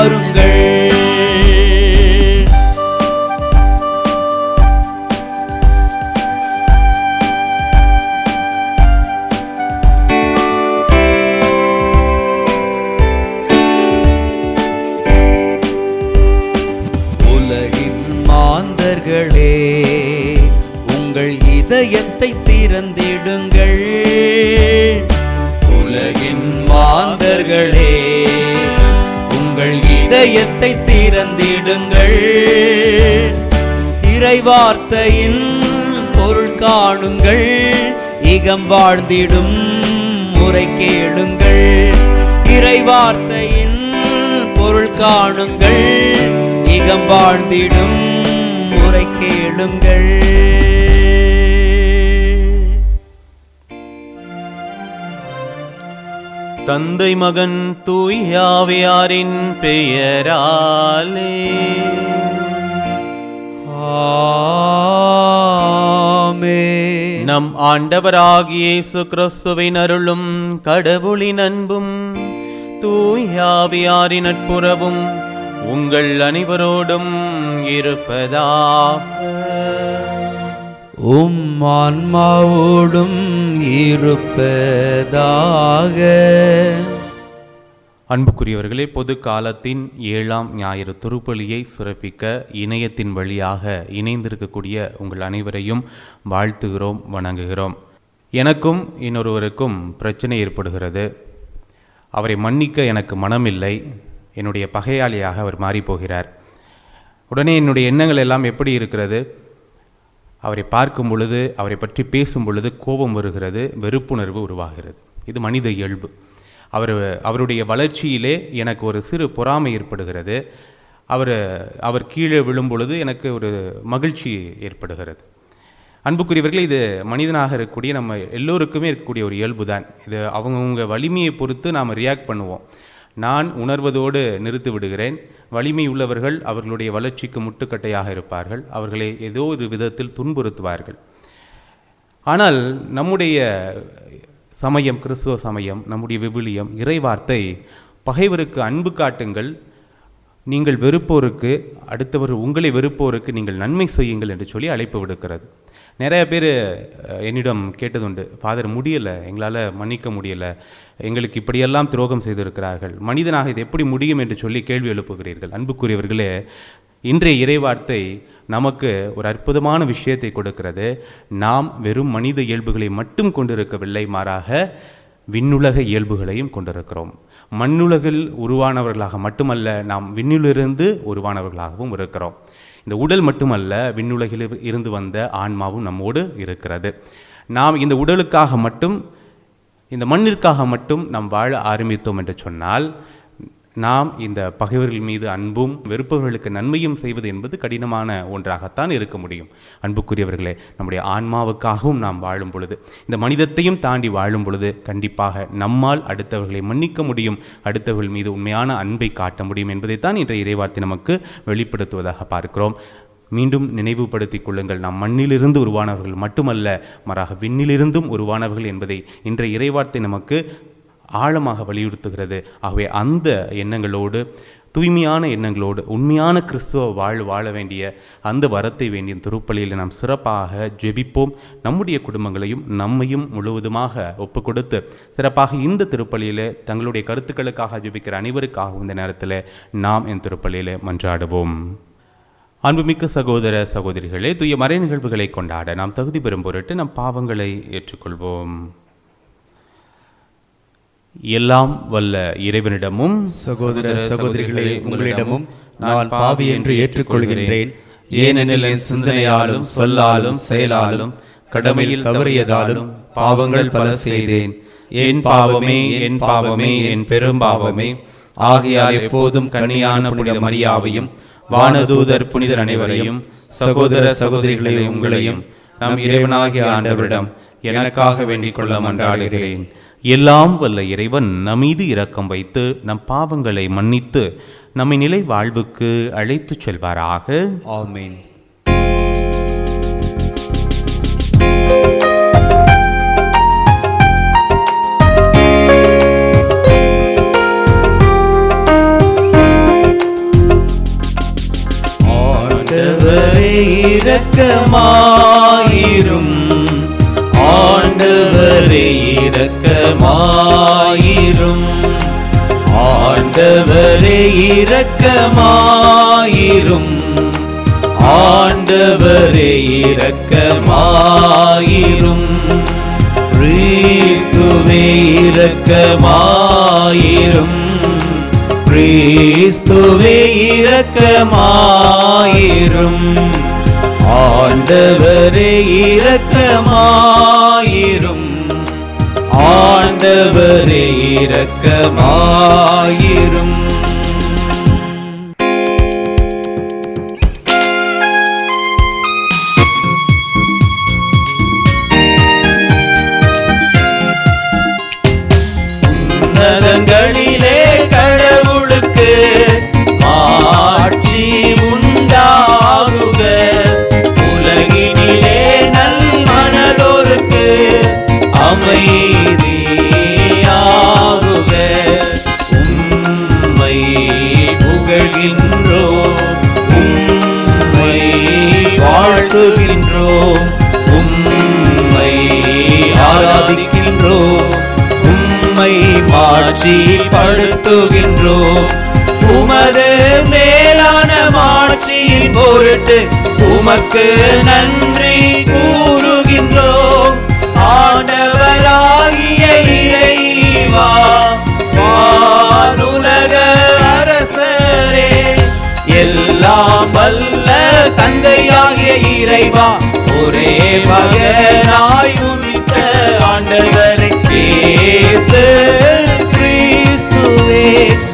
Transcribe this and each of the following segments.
வாருங்கள் உலகின் மாந்தர்களே உங்கள் இதயத்தை திறந்திடுங்கள் உலகின் மாந்தர்களே உங்கள் இதயத்தை திறந்திடுங்கள் இறைவார்த்தையின் பொருள் காணுங்கள் இகம் வாழ்ந்திடும் முறை கேளுங்கள் இறைவார்த்தையின் பொருள் காணுங்கள் இகம் வாழ்ந்திடும் முறை கேளுங்கள் தந்தை மகன் தூயாவியாரின் பெயராலே ஆமென். நம் ஆண்டவராகிய இயேசு கிறிஸ்துவின் அருளும் கடவுளின் அன்பும் தூயாவியாரின் நட்புறவும் உங்கள் அனைவரோடும் இருப்பதாக உம் ஆன்மாவோடும் இருப்பதாக அன்புக்குரியவர்களே பொது காலத்தின் ஏழாம் ஞாயிறு துருப்பலியை சுரப்பிக்க இணையத்தின் வழியாக இணைந்திருக்கக்கூடிய உங்கள் அனைவரையும் வாழ்த்துகிறோம் வணங்குகிறோம் எனக்கும் இன்னொருவருக்கும் பிரச்சனை ஏற்படுகிறது அவரை மன்னிக்க எனக்கு மனமில்லை என்னுடைய பகையாளியாக அவர் மாறிப் போகிறார் உடனே என்னுடைய எண்ணங்கள் எல்லாம் எப்படி இருக்கிறது அவரை பார்க்கும் பொழுது அவரை பற்றி பேசும் பொழுது கோபம் வருகிறது வெறுப்புணர்வு உருவாகிறது இது மனித இயல்பு அவர் அவருடைய வளர்ச்சியிலே எனக்கு ஒரு சிறு பொறாமை ஏற்படுகிறது அவர் அவர் கீழே விழும் பொழுது எனக்கு ஒரு மகிழ்ச்சி ஏற்படுகிறது அன்புக்குரியவர்களே இது மனிதனாக இருக்கக்கூடிய நம்ம எல்லோருக்குமே இருக்கக்கூடிய ஒரு இயல்பு தான் இது அவங்கவுங்க வலிமையை பொறுத்து நாம் ரியாக்ட் பண்ணுவோம் நான் உணர்வதோடு நிறுத்தி விடுகிறேன் வலிமை உள்ளவர்கள் அவர்களுடைய வளர்ச்சிக்கு முட்டுக்கட்டையாக இருப்பார்கள் அவர்களை ஏதோ ஒரு விதத்தில் துன்புறுத்துவார்கள் ஆனால் நம்முடைய சமயம் கிறிஸ்துவ சமயம் நம்முடைய விவிலியம் இறைவார்த்தை பகைவருக்கு அன்பு காட்டுங்கள் நீங்கள் வெறுப்போருக்கு அடுத்தவர் உங்களை வெறுப்போருக்கு நீங்கள் நன்மை செய்யுங்கள் என்று சொல்லி அழைப்பு விடுக்கிறது நிறைய பேர் அஹ், என்னிடம் கேட்டதுண்டு ஃபாதர் முடியலை எங்களால் மன்னிக்க முடியலை எங்களுக்கு இப்படியெல்லாம் துரோகம் செய்திருக்கிறார்கள் மனிதனாக இது எப்படி முடியும் என்று சொல்லி கேள்வி எழுப்புகிறீர்கள் அன்புக்குரியவர்களே இன்றைய இறைவார்த்தை நமக்கு ஒரு அற்புதமான விஷயத்தை கொடுக்கிறது நாம் வெறும் மனித இயல்புகளை மட்டும் கொண்டிருக்கவில்லை மாறாக விண்ணுலக இயல்புகளையும் கொண்டிருக்கிறோம் மண்ணுலகில் உருவானவர்களாக மட்டுமல்ல நாம் விண்ணிலிருந்து உருவானவர்களாகவும் இருக்கிறோம் இந்த உடல் மட்டுமல்ல விண்ணுலகில் இருந்து வந்த ஆன்மாவும் நம்மோடு இருக்கிறது நாம் இந்த உடலுக்காக மட்டும் இந்த மண்ணிற்காக மட்டும் நாம் வாழ ஆரம்பித்தோம் என்று சொன்னால் நாம் இந்த பகைவர்கள் மீது அன்பும் வெறுப்பவர்களுக்கு நன்மையும் செய்வது என்பது கடினமான ஒன்றாகத்தான் இருக்க முடியும் அன்புக்குரியவர்களே நம்முடைய ஆன்மாவுக்காகவும் நாம் வாழும் பொழுது இந்த மனிதத்தையும் தாண்டி வாழும் பொழுது கண்டிப்பாக நம்மால் அடுத்தவர்களை மன்னிக்க முடியும் அடுத்தவர்கள் மீது உண்மையான அன்பை காட்ட முடியும் என்பதைத்தான் இன்றைய இறைவார்த்தை நமக்கு வெளிப்படுத்துவதாக பார்க்கிறோம் மீண்டும் நினைவுபடுத்திக் கொள்ளுங்கள் நாம் மண்ணிலிருந்து உருவானவர்கள் மட்டுமல்ல மாறாக விண்ணிலிருந்தும் உருவானவர்கள் என்பதை இன்றைய இறைவார்த்தை நமக்கு ஆழமாக வலியுறுத்துகிறது ஆகவே அந்த எண்ணங்களோடு தூய்மையான எண்ணங்களோடு உண்மையான கிறிஸ்துவ வாழ் வாழ வேண்டிய அந்த வரத்தை வேண்டிய திருப்பலியில் நாம் சிறப்பாக ஜெபிப்போம் நம்முடைய குடும்பங்களையும் நம்மையும் முழுவதுமாக ஒப்பு கொடுத்து சிறப்பாக இந்த திருப்பலியில் தங்களுடைய கருத்துக்களுக்காக ஜெபிக்கிற அனைவருக்காகவும் இந்த நேரத்தில் நாம் இந்த திருப்பலியில் மன்றாடுவோம் அன்புமிக்க சகோதர சகோதரிகளே தூய மறை நிகழ்வுகளை கொண்டாட நாம் தகுதி பெறும் பொருட்டு நம் பாவங்களை ஏற்றுக்கொள்வோம் எல்லாம் வல்ல இறைவனிடமும் சகோதர சகோதரிகளே உங்களிடமும் நான் பாவி என்று ஏற்றுக்கொள்கிறேன் ஏனெனில் என் சிந்தனையாலும் சொல்லாலும் செயலாலும் கடமையில் தவறியதாலும் பாவங்கள் பல செய்தேன் என் பாவமே என் பாவமே என் பெரும் பாவமே ஆகையால் எப்போதும் கனியான புனித மரியாவையும் வானதூதர் புனிதர் அனைவரையும் சகோதர சகோதரிகளே உங்களையும் நம் இறைவனாகிய ஆண்டவரிடம் எனக்காக வேண்டிக் கொள்ள மன்றாடுகிறேன் எல்லாம் வல்ல இறைவன் நம்மீது இரக்கம் வைத்து நம் பாவங்களை மன்னித்து நம்மை நிலை வாழ்வுக்கு அழைத்துச் செல்வாராக ஆமென் இரக்கமாயிரும் ஆண்டவரே இரக்கமாயிரும் ஆண்டவரே இரக்கமாயிரும் ஆண்டவரே இரக்கமாயிரும் கிறிஸ்துவே இரக்கமாயிரும் கிறிஸ்துவே இரக்கமாயிரும் ஆண்டவரே இரக்கமாயிரும் ஆண்டவரே இரக்கமாயிரும் உன்னதங்களிலே கடவுளுக்கு ஆட்சி உண்டாகுக உலகினிலே நல் மனதோருக்கு அமைதியாகுக உம்மை புகழ்கின்றோம் உம்மை வாழ்த்துகின்றோம் உம்மை ஆராதிக்கின்றோம் உம்மை மாட்சி படுத்துகின்றோம் உமது மேலான மாட்சியின் பொருட்டு உமக்கு நன்றி கூறுகின்றோம் ஆண்டவராகிய இறைவா வானுலக அரசரே எல்லாம் வல்ல தந்தையாகிய இறைவா ஒரே மகனாய் உதித்த ஆண்டவரே இயேசு கிறிஸ்துவே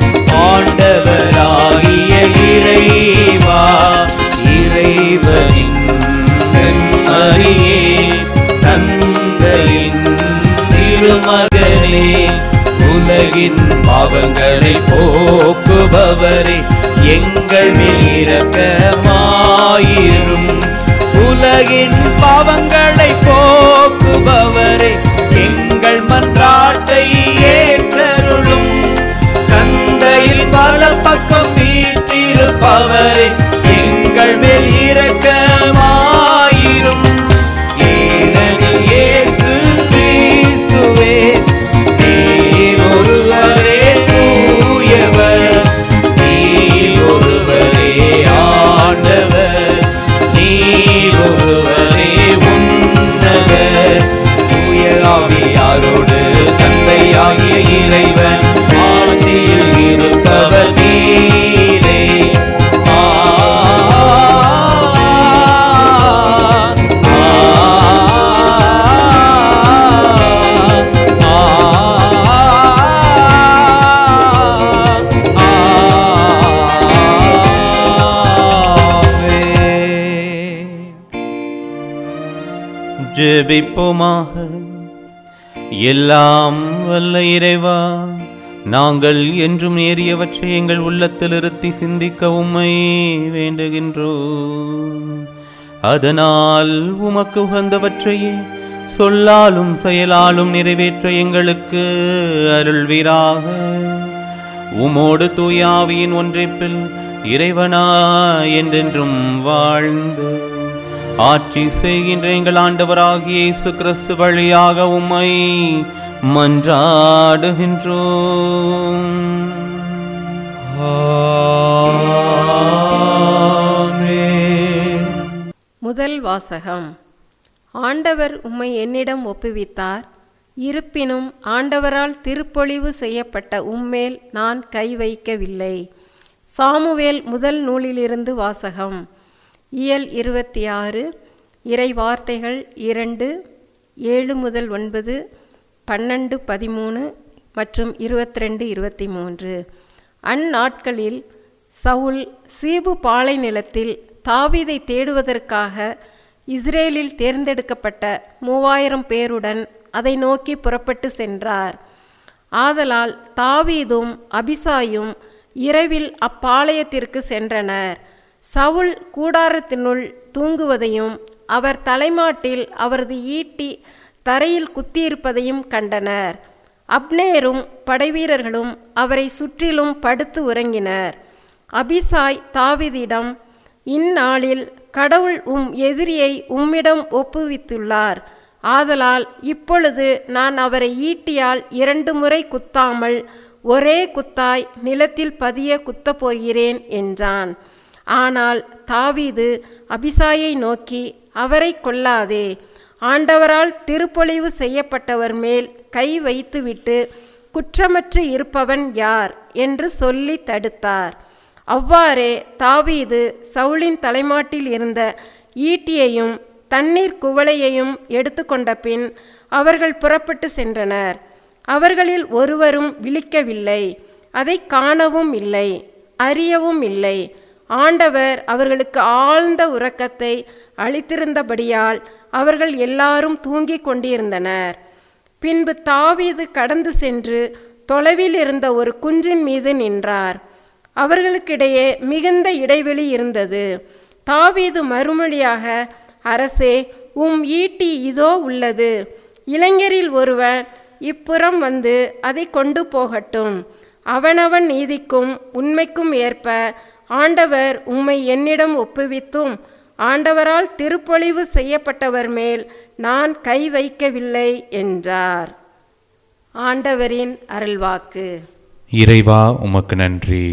ஆண்டவராகிய இறைவா இறைவனின் செம்மறியே தந்தையின் திருமகனே உலகின் பாவங்களை போக்குபவரே எங்கள் மேல் இரக்கமாயிரும் உலகின் பாவங்களை போக்குபவரே எங்கள் மன்றாட்டை ஏற்றருளும் தந்தையில் பல பக்கம் வீற்றிருப்பவரே எங்கள் மேல் இரக்கமாயிரும் ஏனெனில் இயேசு கிறிஸ்துவே நீர் ஒருவரே தூயவர் நீர் ஒருவரே ஆண்டவர் நீர் ஒருவரே உன்னதர் தூய ஆவியாரோடு தந்தையாகிய இறைவன் ஆட்சியில் இருப்பவர் நீரே ஆ ஜெபிப்போமாக எல்லாம் வல்ல இறைவா நாங்கள் என்றும் நேரியவற்றை எங்கள் உள்ளத்தில் இருத்தி சிந்திக்க உம்மை வேண்டுகின்றோம் அதனால் உமக்கு உகந்தவற்றையே சொல்லாலும் செயலாலும் நிறைவேற்ற எங்களுக்கு அருள்வீராக உமோடு தூயாவியின் ஒன்றிப்பில் இறைவனா என்றென்றும் வாழ்ந்து ஆட்சி செய்கின்ற எங்கள் ஆண்டவராகிய இயேசு கிறிஸ்து வழியாக உம்மை மன்றாடுகின்றோம் ஆமென். முதல் வாசகம் ஆண்டவர் உம்மை என்னிடம் ஒப்புவித்தார் இருப்பினும் ஆண்டவரால் திருப்பொழிவு செய்யப்பட்ட உம்மேல் நான் கை வைக்கவில்லை சாமுவேல் முதல் நூலிலிருந்து வாசகம் இயல் இருபத்தி ஆறு இறை வார்த்தைகள் இரண்டு ஏழு முதல் ஒன்பது பன்னெண்டு பதிமூணு மற்றும் இருபத்தி ரெண்டு இருபத்தி மூன்று அந்நாட்களில் சவுல் சீபு பாலை நிலத்தில் தாவீதை தேடுவதற்காக இஸ்ரேலில் தேர்ந்தெடுக்கப்பட்ட மூவாயிரம் பேருடன் அதை நோக்கி புறப்பட்டு சென்றார் ஆதலால் தாவீதும் அபிசாயும் இரவில் அப்பாளையத்திற்கு சென்றனர் சவுல் கூடாரத்தினுள் தூங்குவதையும் அவர் தலைமாட்டில் அவரது ஈட்டி தரையில் குத்தியிருப்பதையும் கண்டனர் அப்னேரும் படைவீரர்களும் அவரை சுற்றிலும் படுத்து உறங்கினர் அபிசாய் தாவீதிடம் இந்நாளில் கடவுள் உம் எதிரியை உம்மிடம் ஒப்புவித்துள்ளார் ஆதலால் இப்பொழுது நான் அவரை ஈட்டியால் இரண்டு முறை குத்தாமல் ஒரே குத்தாய் நிலத்தில் பதிய குத்தப் போகிறேன் என்றான் ஆனால் தாவீது அபிசாயை நோக்கி அவரை கொல்லாதே ஆண்டவரால் திருப்பொழிவு செய்யப்பட்டவர் மேல் கை வைத்துவிட்டு குற்றமற்று இருப்பவன் யார் என்று சொல்லி தடுத்தார் அவ்வாறே தாவீது சவுலின் தலைமாட்டில் இருந்த ஈட்டியையும் தண்ணீர் குவளையையும் எடுத்துக்கொண்ட பின் அவர்கள் புறப்பட்டு சென்றனர் அவர்களில் ஒருவரும் விழிக்கவில்லை அதை காணவும் இல்லை அறியவும் இல்லை ஆண்டவர் அவர்களுக்கு ஆழ்ந்த உறக்கத்தை அளித்திருந்தபடியால் அவர்கள் எல்லாரும் தூங்கிக் கொண்டிருந்தனர் பின்பு தாவீது கடந்து சென்று தொலைவில் இருந்த ஒரு குன்றின் மீது நின்றார் அவர்களுக்கிடையே மிகுந்த இடைவெளி இருந்தது தாவீது மறுமொழியாக அரசே உம் ஈட்டி இதோ உள்ளது இளைஞரில் ஒருவன் இப்புறம் வந்து அதை கொண்டு போகட்டும் அவனவன் நீதிக்கும் உண்மைக்கும் ஏற்ப ஆண்டவர் உம்மை என்னிடம் ஒப்புவித்தும் ஆண்டவரால் திருப்பொழிவு செய்யப்பட்டவர் மேல் நான் கை வைக்கவில்லை என்றார் ஆண்டவரின் அருள்வாக்கு இறைவா உமக்கு நன்றி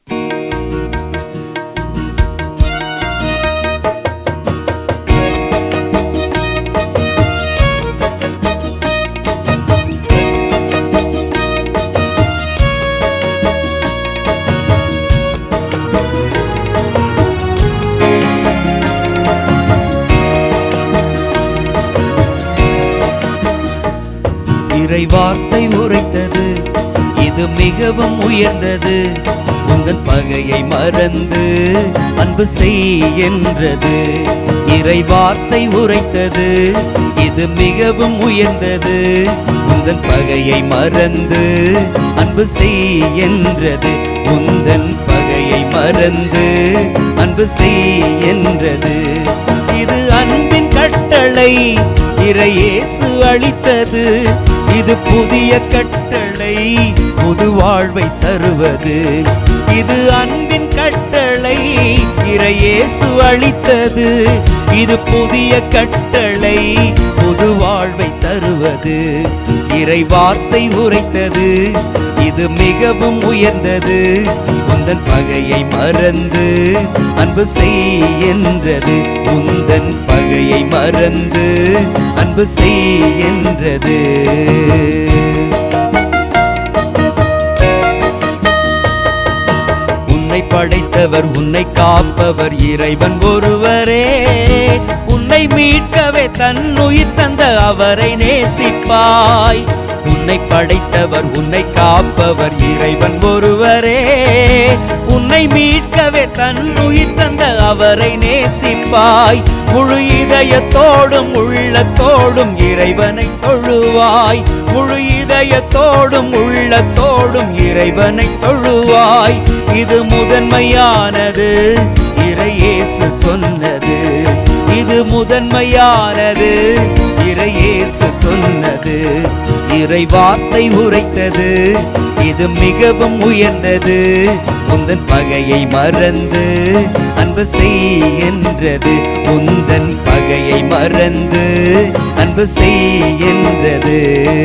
இறை வார்த்தை உரைத்தது இது மிகவும் உயர்ந்தது உங்கள் பகையை மறந்து அன்பு செய் என்றது இறை வார்த்தை உரைத்தது இது மிகவும் உயர்ந்தது உந்தன் பகையை மறந்து அன்பு செய் என்றது உந்தன் பகையை மறந்து அன்பு செய் என்றது இது அன்பின் கட்டளை இறையேசு அளித்தது இது புதிய கட்டளை புது வாழ்வை தருவது இது அன்பின் கட்டளை இறையேசு அளித்தது இது புதிய கட்டளை புது வாழ்வை தருவது இறை வார்த்தை உரைத்தது இது மிகவும் உயர்ந்தது உந்தன் பகையை மறந்து அன்பு செய் என்றது உந்தன் பகையை மறந்து அன்பு செய் என்றது உன்னை படைத்தவர் உன்னை காப்பவர் இறைவன் ஒருவரே உன்னை மீட்கவே தன் உயிர் தந்த அவரை நேசிப்பாய் உன்னை படைத்தவர் உன்னை காப்பவர் இறைவன் ஒருவரே உன்னை மீட்கவே தன் உயிர் தந்த அவரை நேசிப்பாய் முழு இதயத்தோடும் உள்ளத்தோடும் இறைவனை தொழுவாய் முழு இதயத்தோடும் உள்ளத்தோடும் இறைவனை தொழுவாய் இது முதன்மையானது இறையேசு சொன்னது இது முதன்மையானது இறையேசு சொன்னது இறை வார்த்தை உரைத்தது இது மிகவும் உயர்ந்தது உந்தன் பகையை மறந்து அன்பு செய் என்றது உந்தன் பகையை மறந்து அன்பு செய் என்றது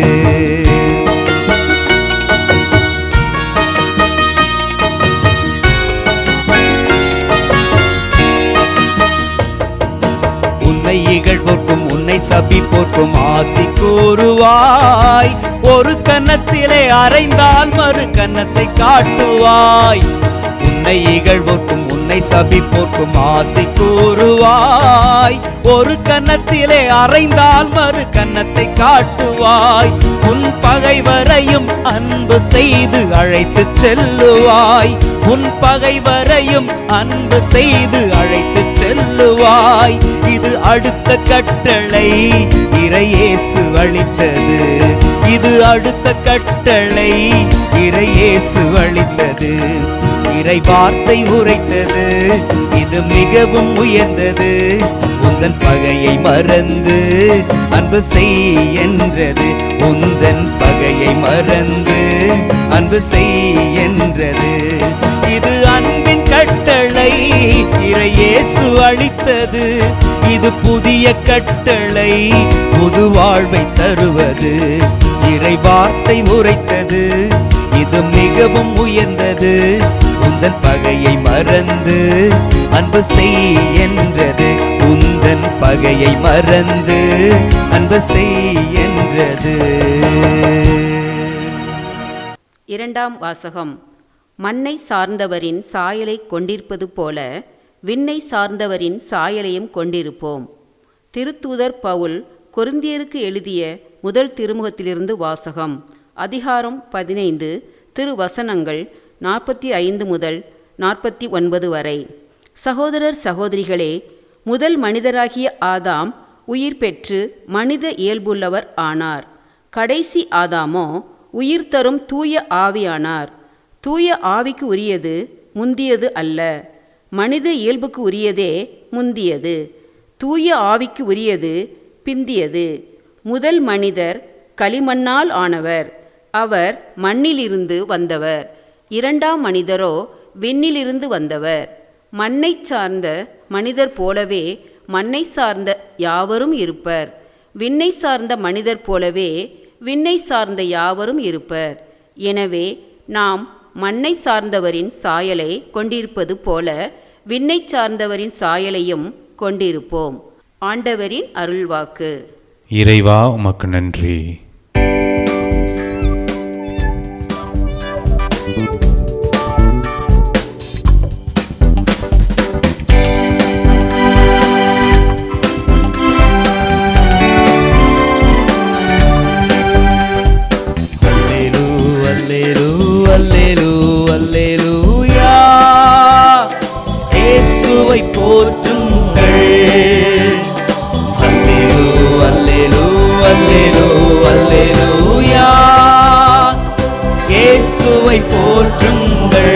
உன்னை இகழ்வோர்க்கும் உன்னை சபிப்போர்க்கும் ஆசி கூறுவாய் ஒரு கன்னத்திலே அறைந்தால் மறு கன்னத்தை காட்டுவாய் உன்னை இகழ்வோர்க்கும் உன்னை சபிப்போர்க்கும் ஆசி கூறுவாய் ஒரு கன்னத்திலே அறைந்தால் மறு கன்னத்தை காட்டுவாய் உன் பகைவரையும் அன்பு செய்து அழைத்து செல்லுவாய் உன் பகைவரையும் அன்பு செய்து அழைத்து செல்லுவாய் இது அடுத்த கட்டளை இறையேசு அளித்தது இது அடுத்த கட்டளை இறையேசு அளித்தது இறை வார்த்தை உரைத்தது இது மிகவும் உயர்ந்தது உந்தன் பகையை மறந்து அன்பு செய் என்றது உந்தன் பகையை மறந்து அன்பு செய் என்றது இது அன்பின் கட்டளை இறையேசு அளித்தது சொன்னது இது புதிய கட்டளை புது வாழ்வை தருவது இறை வார்த்தை உரைத்தது இது மிகவும் உயர்ந்தது உந்தன் பகையை மறந்து அன்பு செய் என்றது உந்தன் பகையை மறந்து அன்பு செய் என்றது இரண்டாம் வாசகம் மண்ணை சார்ந்தவரின் சாயலை கொண்டிருப்பது போல விண்ணை சார்ந்தவரின் சாயலையும் கொண்டிருப்போம் திருத்தூதர் பவுல் கொருந்தியருக்கு எழுதிய முதல் திருமுகத்திலிருந்து வாசகம் அதிகாரம் பதினைந்து திருவசனங்கள் நாற்பத்தி ஐந்து முதல் நாற்பத்தி ஒன்பது வரை சகோதரர் சகோதரிகளே முதல் மனிதராகிய ஆதாம் உயிர் பெற்று மனித இயல்புள்ளவர் ஆனார் கடைசி ஆதாமோ உயிர் தரும் தூய ஆவியானார் தூய ஆவிக்கு உரியது முந்தியது அல்ல மனித இயல்புக்கு உரியதே முந்தியது தூய ஆவிக்கு உரியது பிந்தியது முதல் மனிதர் களிமண்ணால் ஆனவர் அவர் மண்ணிலிருந்து வந்தவர் இரண்டாம் மனிதரோ விண்ணிலிருந்து வந்தவர் மண்ணைச் சார்ந்த மனிதர் போலவே மண்ணை சார்ந்த யாவரும் இருப்பர் விண்ணை சார்ந்த மனிதர் போலவே விண்ணை சார்ந்த யாவரும் இருப்பர் எனவே நாம் மண்ணை சார்ந்தவரின் சாயலை கொண்டிருப்பது போல விண்ணை சார்ந்தவரின் சாயலையும் கொண்டிருப்போம் ஆண்டவரின் அருள்வாக்கு இறைவா உமக்கு நன்றி அல்லேலூ அல்லேலூ அல்லேலூ அல்லேலூயா இயேசுவை போற்றுங்கள் அல்லேலூ அல்லேலூ அல்லேலூ அல்லேலூயா இயேசுவை போற்றுங்கள்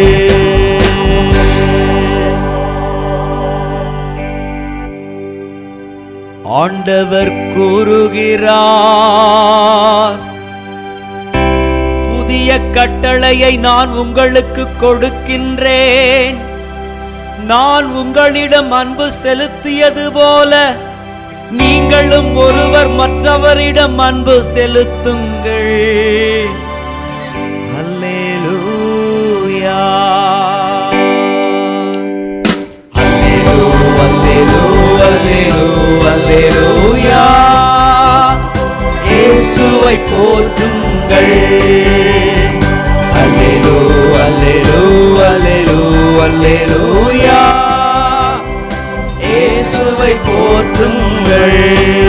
ஆண்டவர் கூறுகிறார் புதிய கட்டளையை நான் உங்களுக்கு கொடுக்கின்றேன் நான் உங்களிடம் அன்பு செலுத்தியது போல நீங்களும் ஒருவர் மற்றவரிடம் அன்பு செலுத்துங்கள் அல்லேலூயா அல்லேலூ அல்லேலூ அல்லேலூ அல்லேலூயா இயேசுவை போற்றுங்கள் அல்லேலூ அல்லேலூ அல்லேலூ அல்லேலூயா இயேசுவை போற்றுங்கள்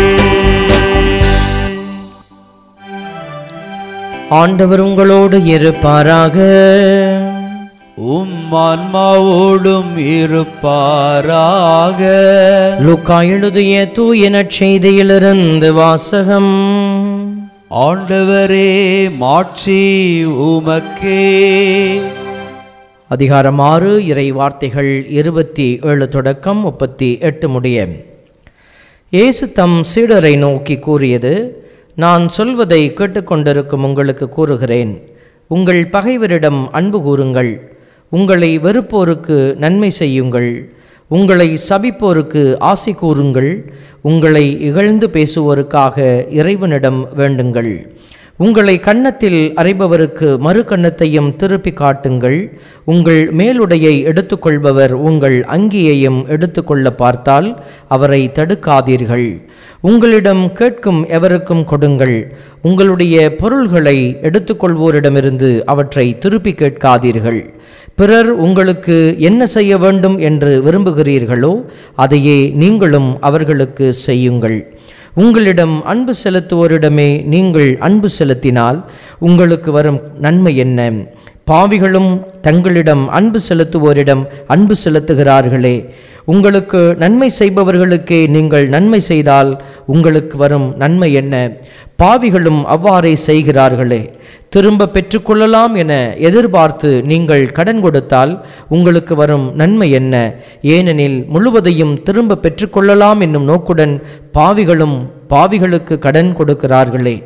ஆண்டவர் உங்களோடு இருப்பாராக உம் ஆன்மாவோடும் இருப்பாராக லூக்கா எழுதிய தூய நற்செய்தியிலிருந்து வாசகம் ஆண்டவரே மாட்சி உமக்கே அதிகாரம் ஆறு இறை வார்த்தைகள் இருபத்தி ஏழு தொடக்கம் முப்பத்தி எட்டு முடிய இயேசு தம் சீடரை நோக்கி கூறியது நான் சொல்வதை கேட்டுக்கொண்டிருக்கும் உங்களுக்கு கூறுகிறேன் உங்கள் பகைவரிடம் அன்பு கூறுங்கள் உங்களை வெறுப்போருக்கு நன்மை செய்யுங்கள் உங்களை சபிப்போருக்கு ஆசி கூறுங்கள் உங்களை இகழ்ந்து பேசுவோருக்காக இறைவனிடம் வேண்டுங்கள் உங்களை கன்னத்தில் அறைபவருக்கு மறு கன்னத்தையும் திருப்பி காட்டுங்கள் உங்கள் மேலுடையை எடுத்துக்கொள்பவர் உங்கள் அங்கியையும் எடுத்துக்கொள்ள பார்த்தால் அவரை தடுக்காதீர்கள் உங்களிடம் கேட்கும் எவருக்கும் கொடுங்கள் உங்களுடைய பொருள்களை எடுத்துக்கொள்வோரிடமிருந்து அவற்றை திருப்பி கேட்காதீர்கள் பிறர் உங்களுக்கு என்ன செய்ய வேண்டும் என்று விரும்புகிறீர்களோ அதையே நீங்களும் அவர்களுக்கு செய்யுங்கள் உங்களிடம் அன்பு செலுத்துவோரிடமே நீங்கள் அன்பு செலுத்தினால் உங்களுக்கு வரும் நன்மை என்ன பாவிகளும் தங்களிடம் அன்பு செலுத்துவோரிடம் அன்பு செலுத்துகிறார்களே உங்களுக்கு நன்மை செய்பவர்களுக்கே நீங்கள் நன்மை செய்தால் உங்களுக்கு வரும் நன்மை என்ன பாவிகளும் அவ்வாறே செய்கிறார்களே திரும்ப பெற்றுக்கொள்ளலாம் என எதிர்பார்த்து நீங்கள் கடன் கொடுத்தால் உங்களுக்கு வரும் நன்மை என்ன ஏனெனில் முழுவதையும் திரும்ப பெற்றுக்கொள்ளலாம் என்னும் நோக்குடன் பாவிகளும் பாவிகளுக்கு கடன் கொடுக்கிறார்களே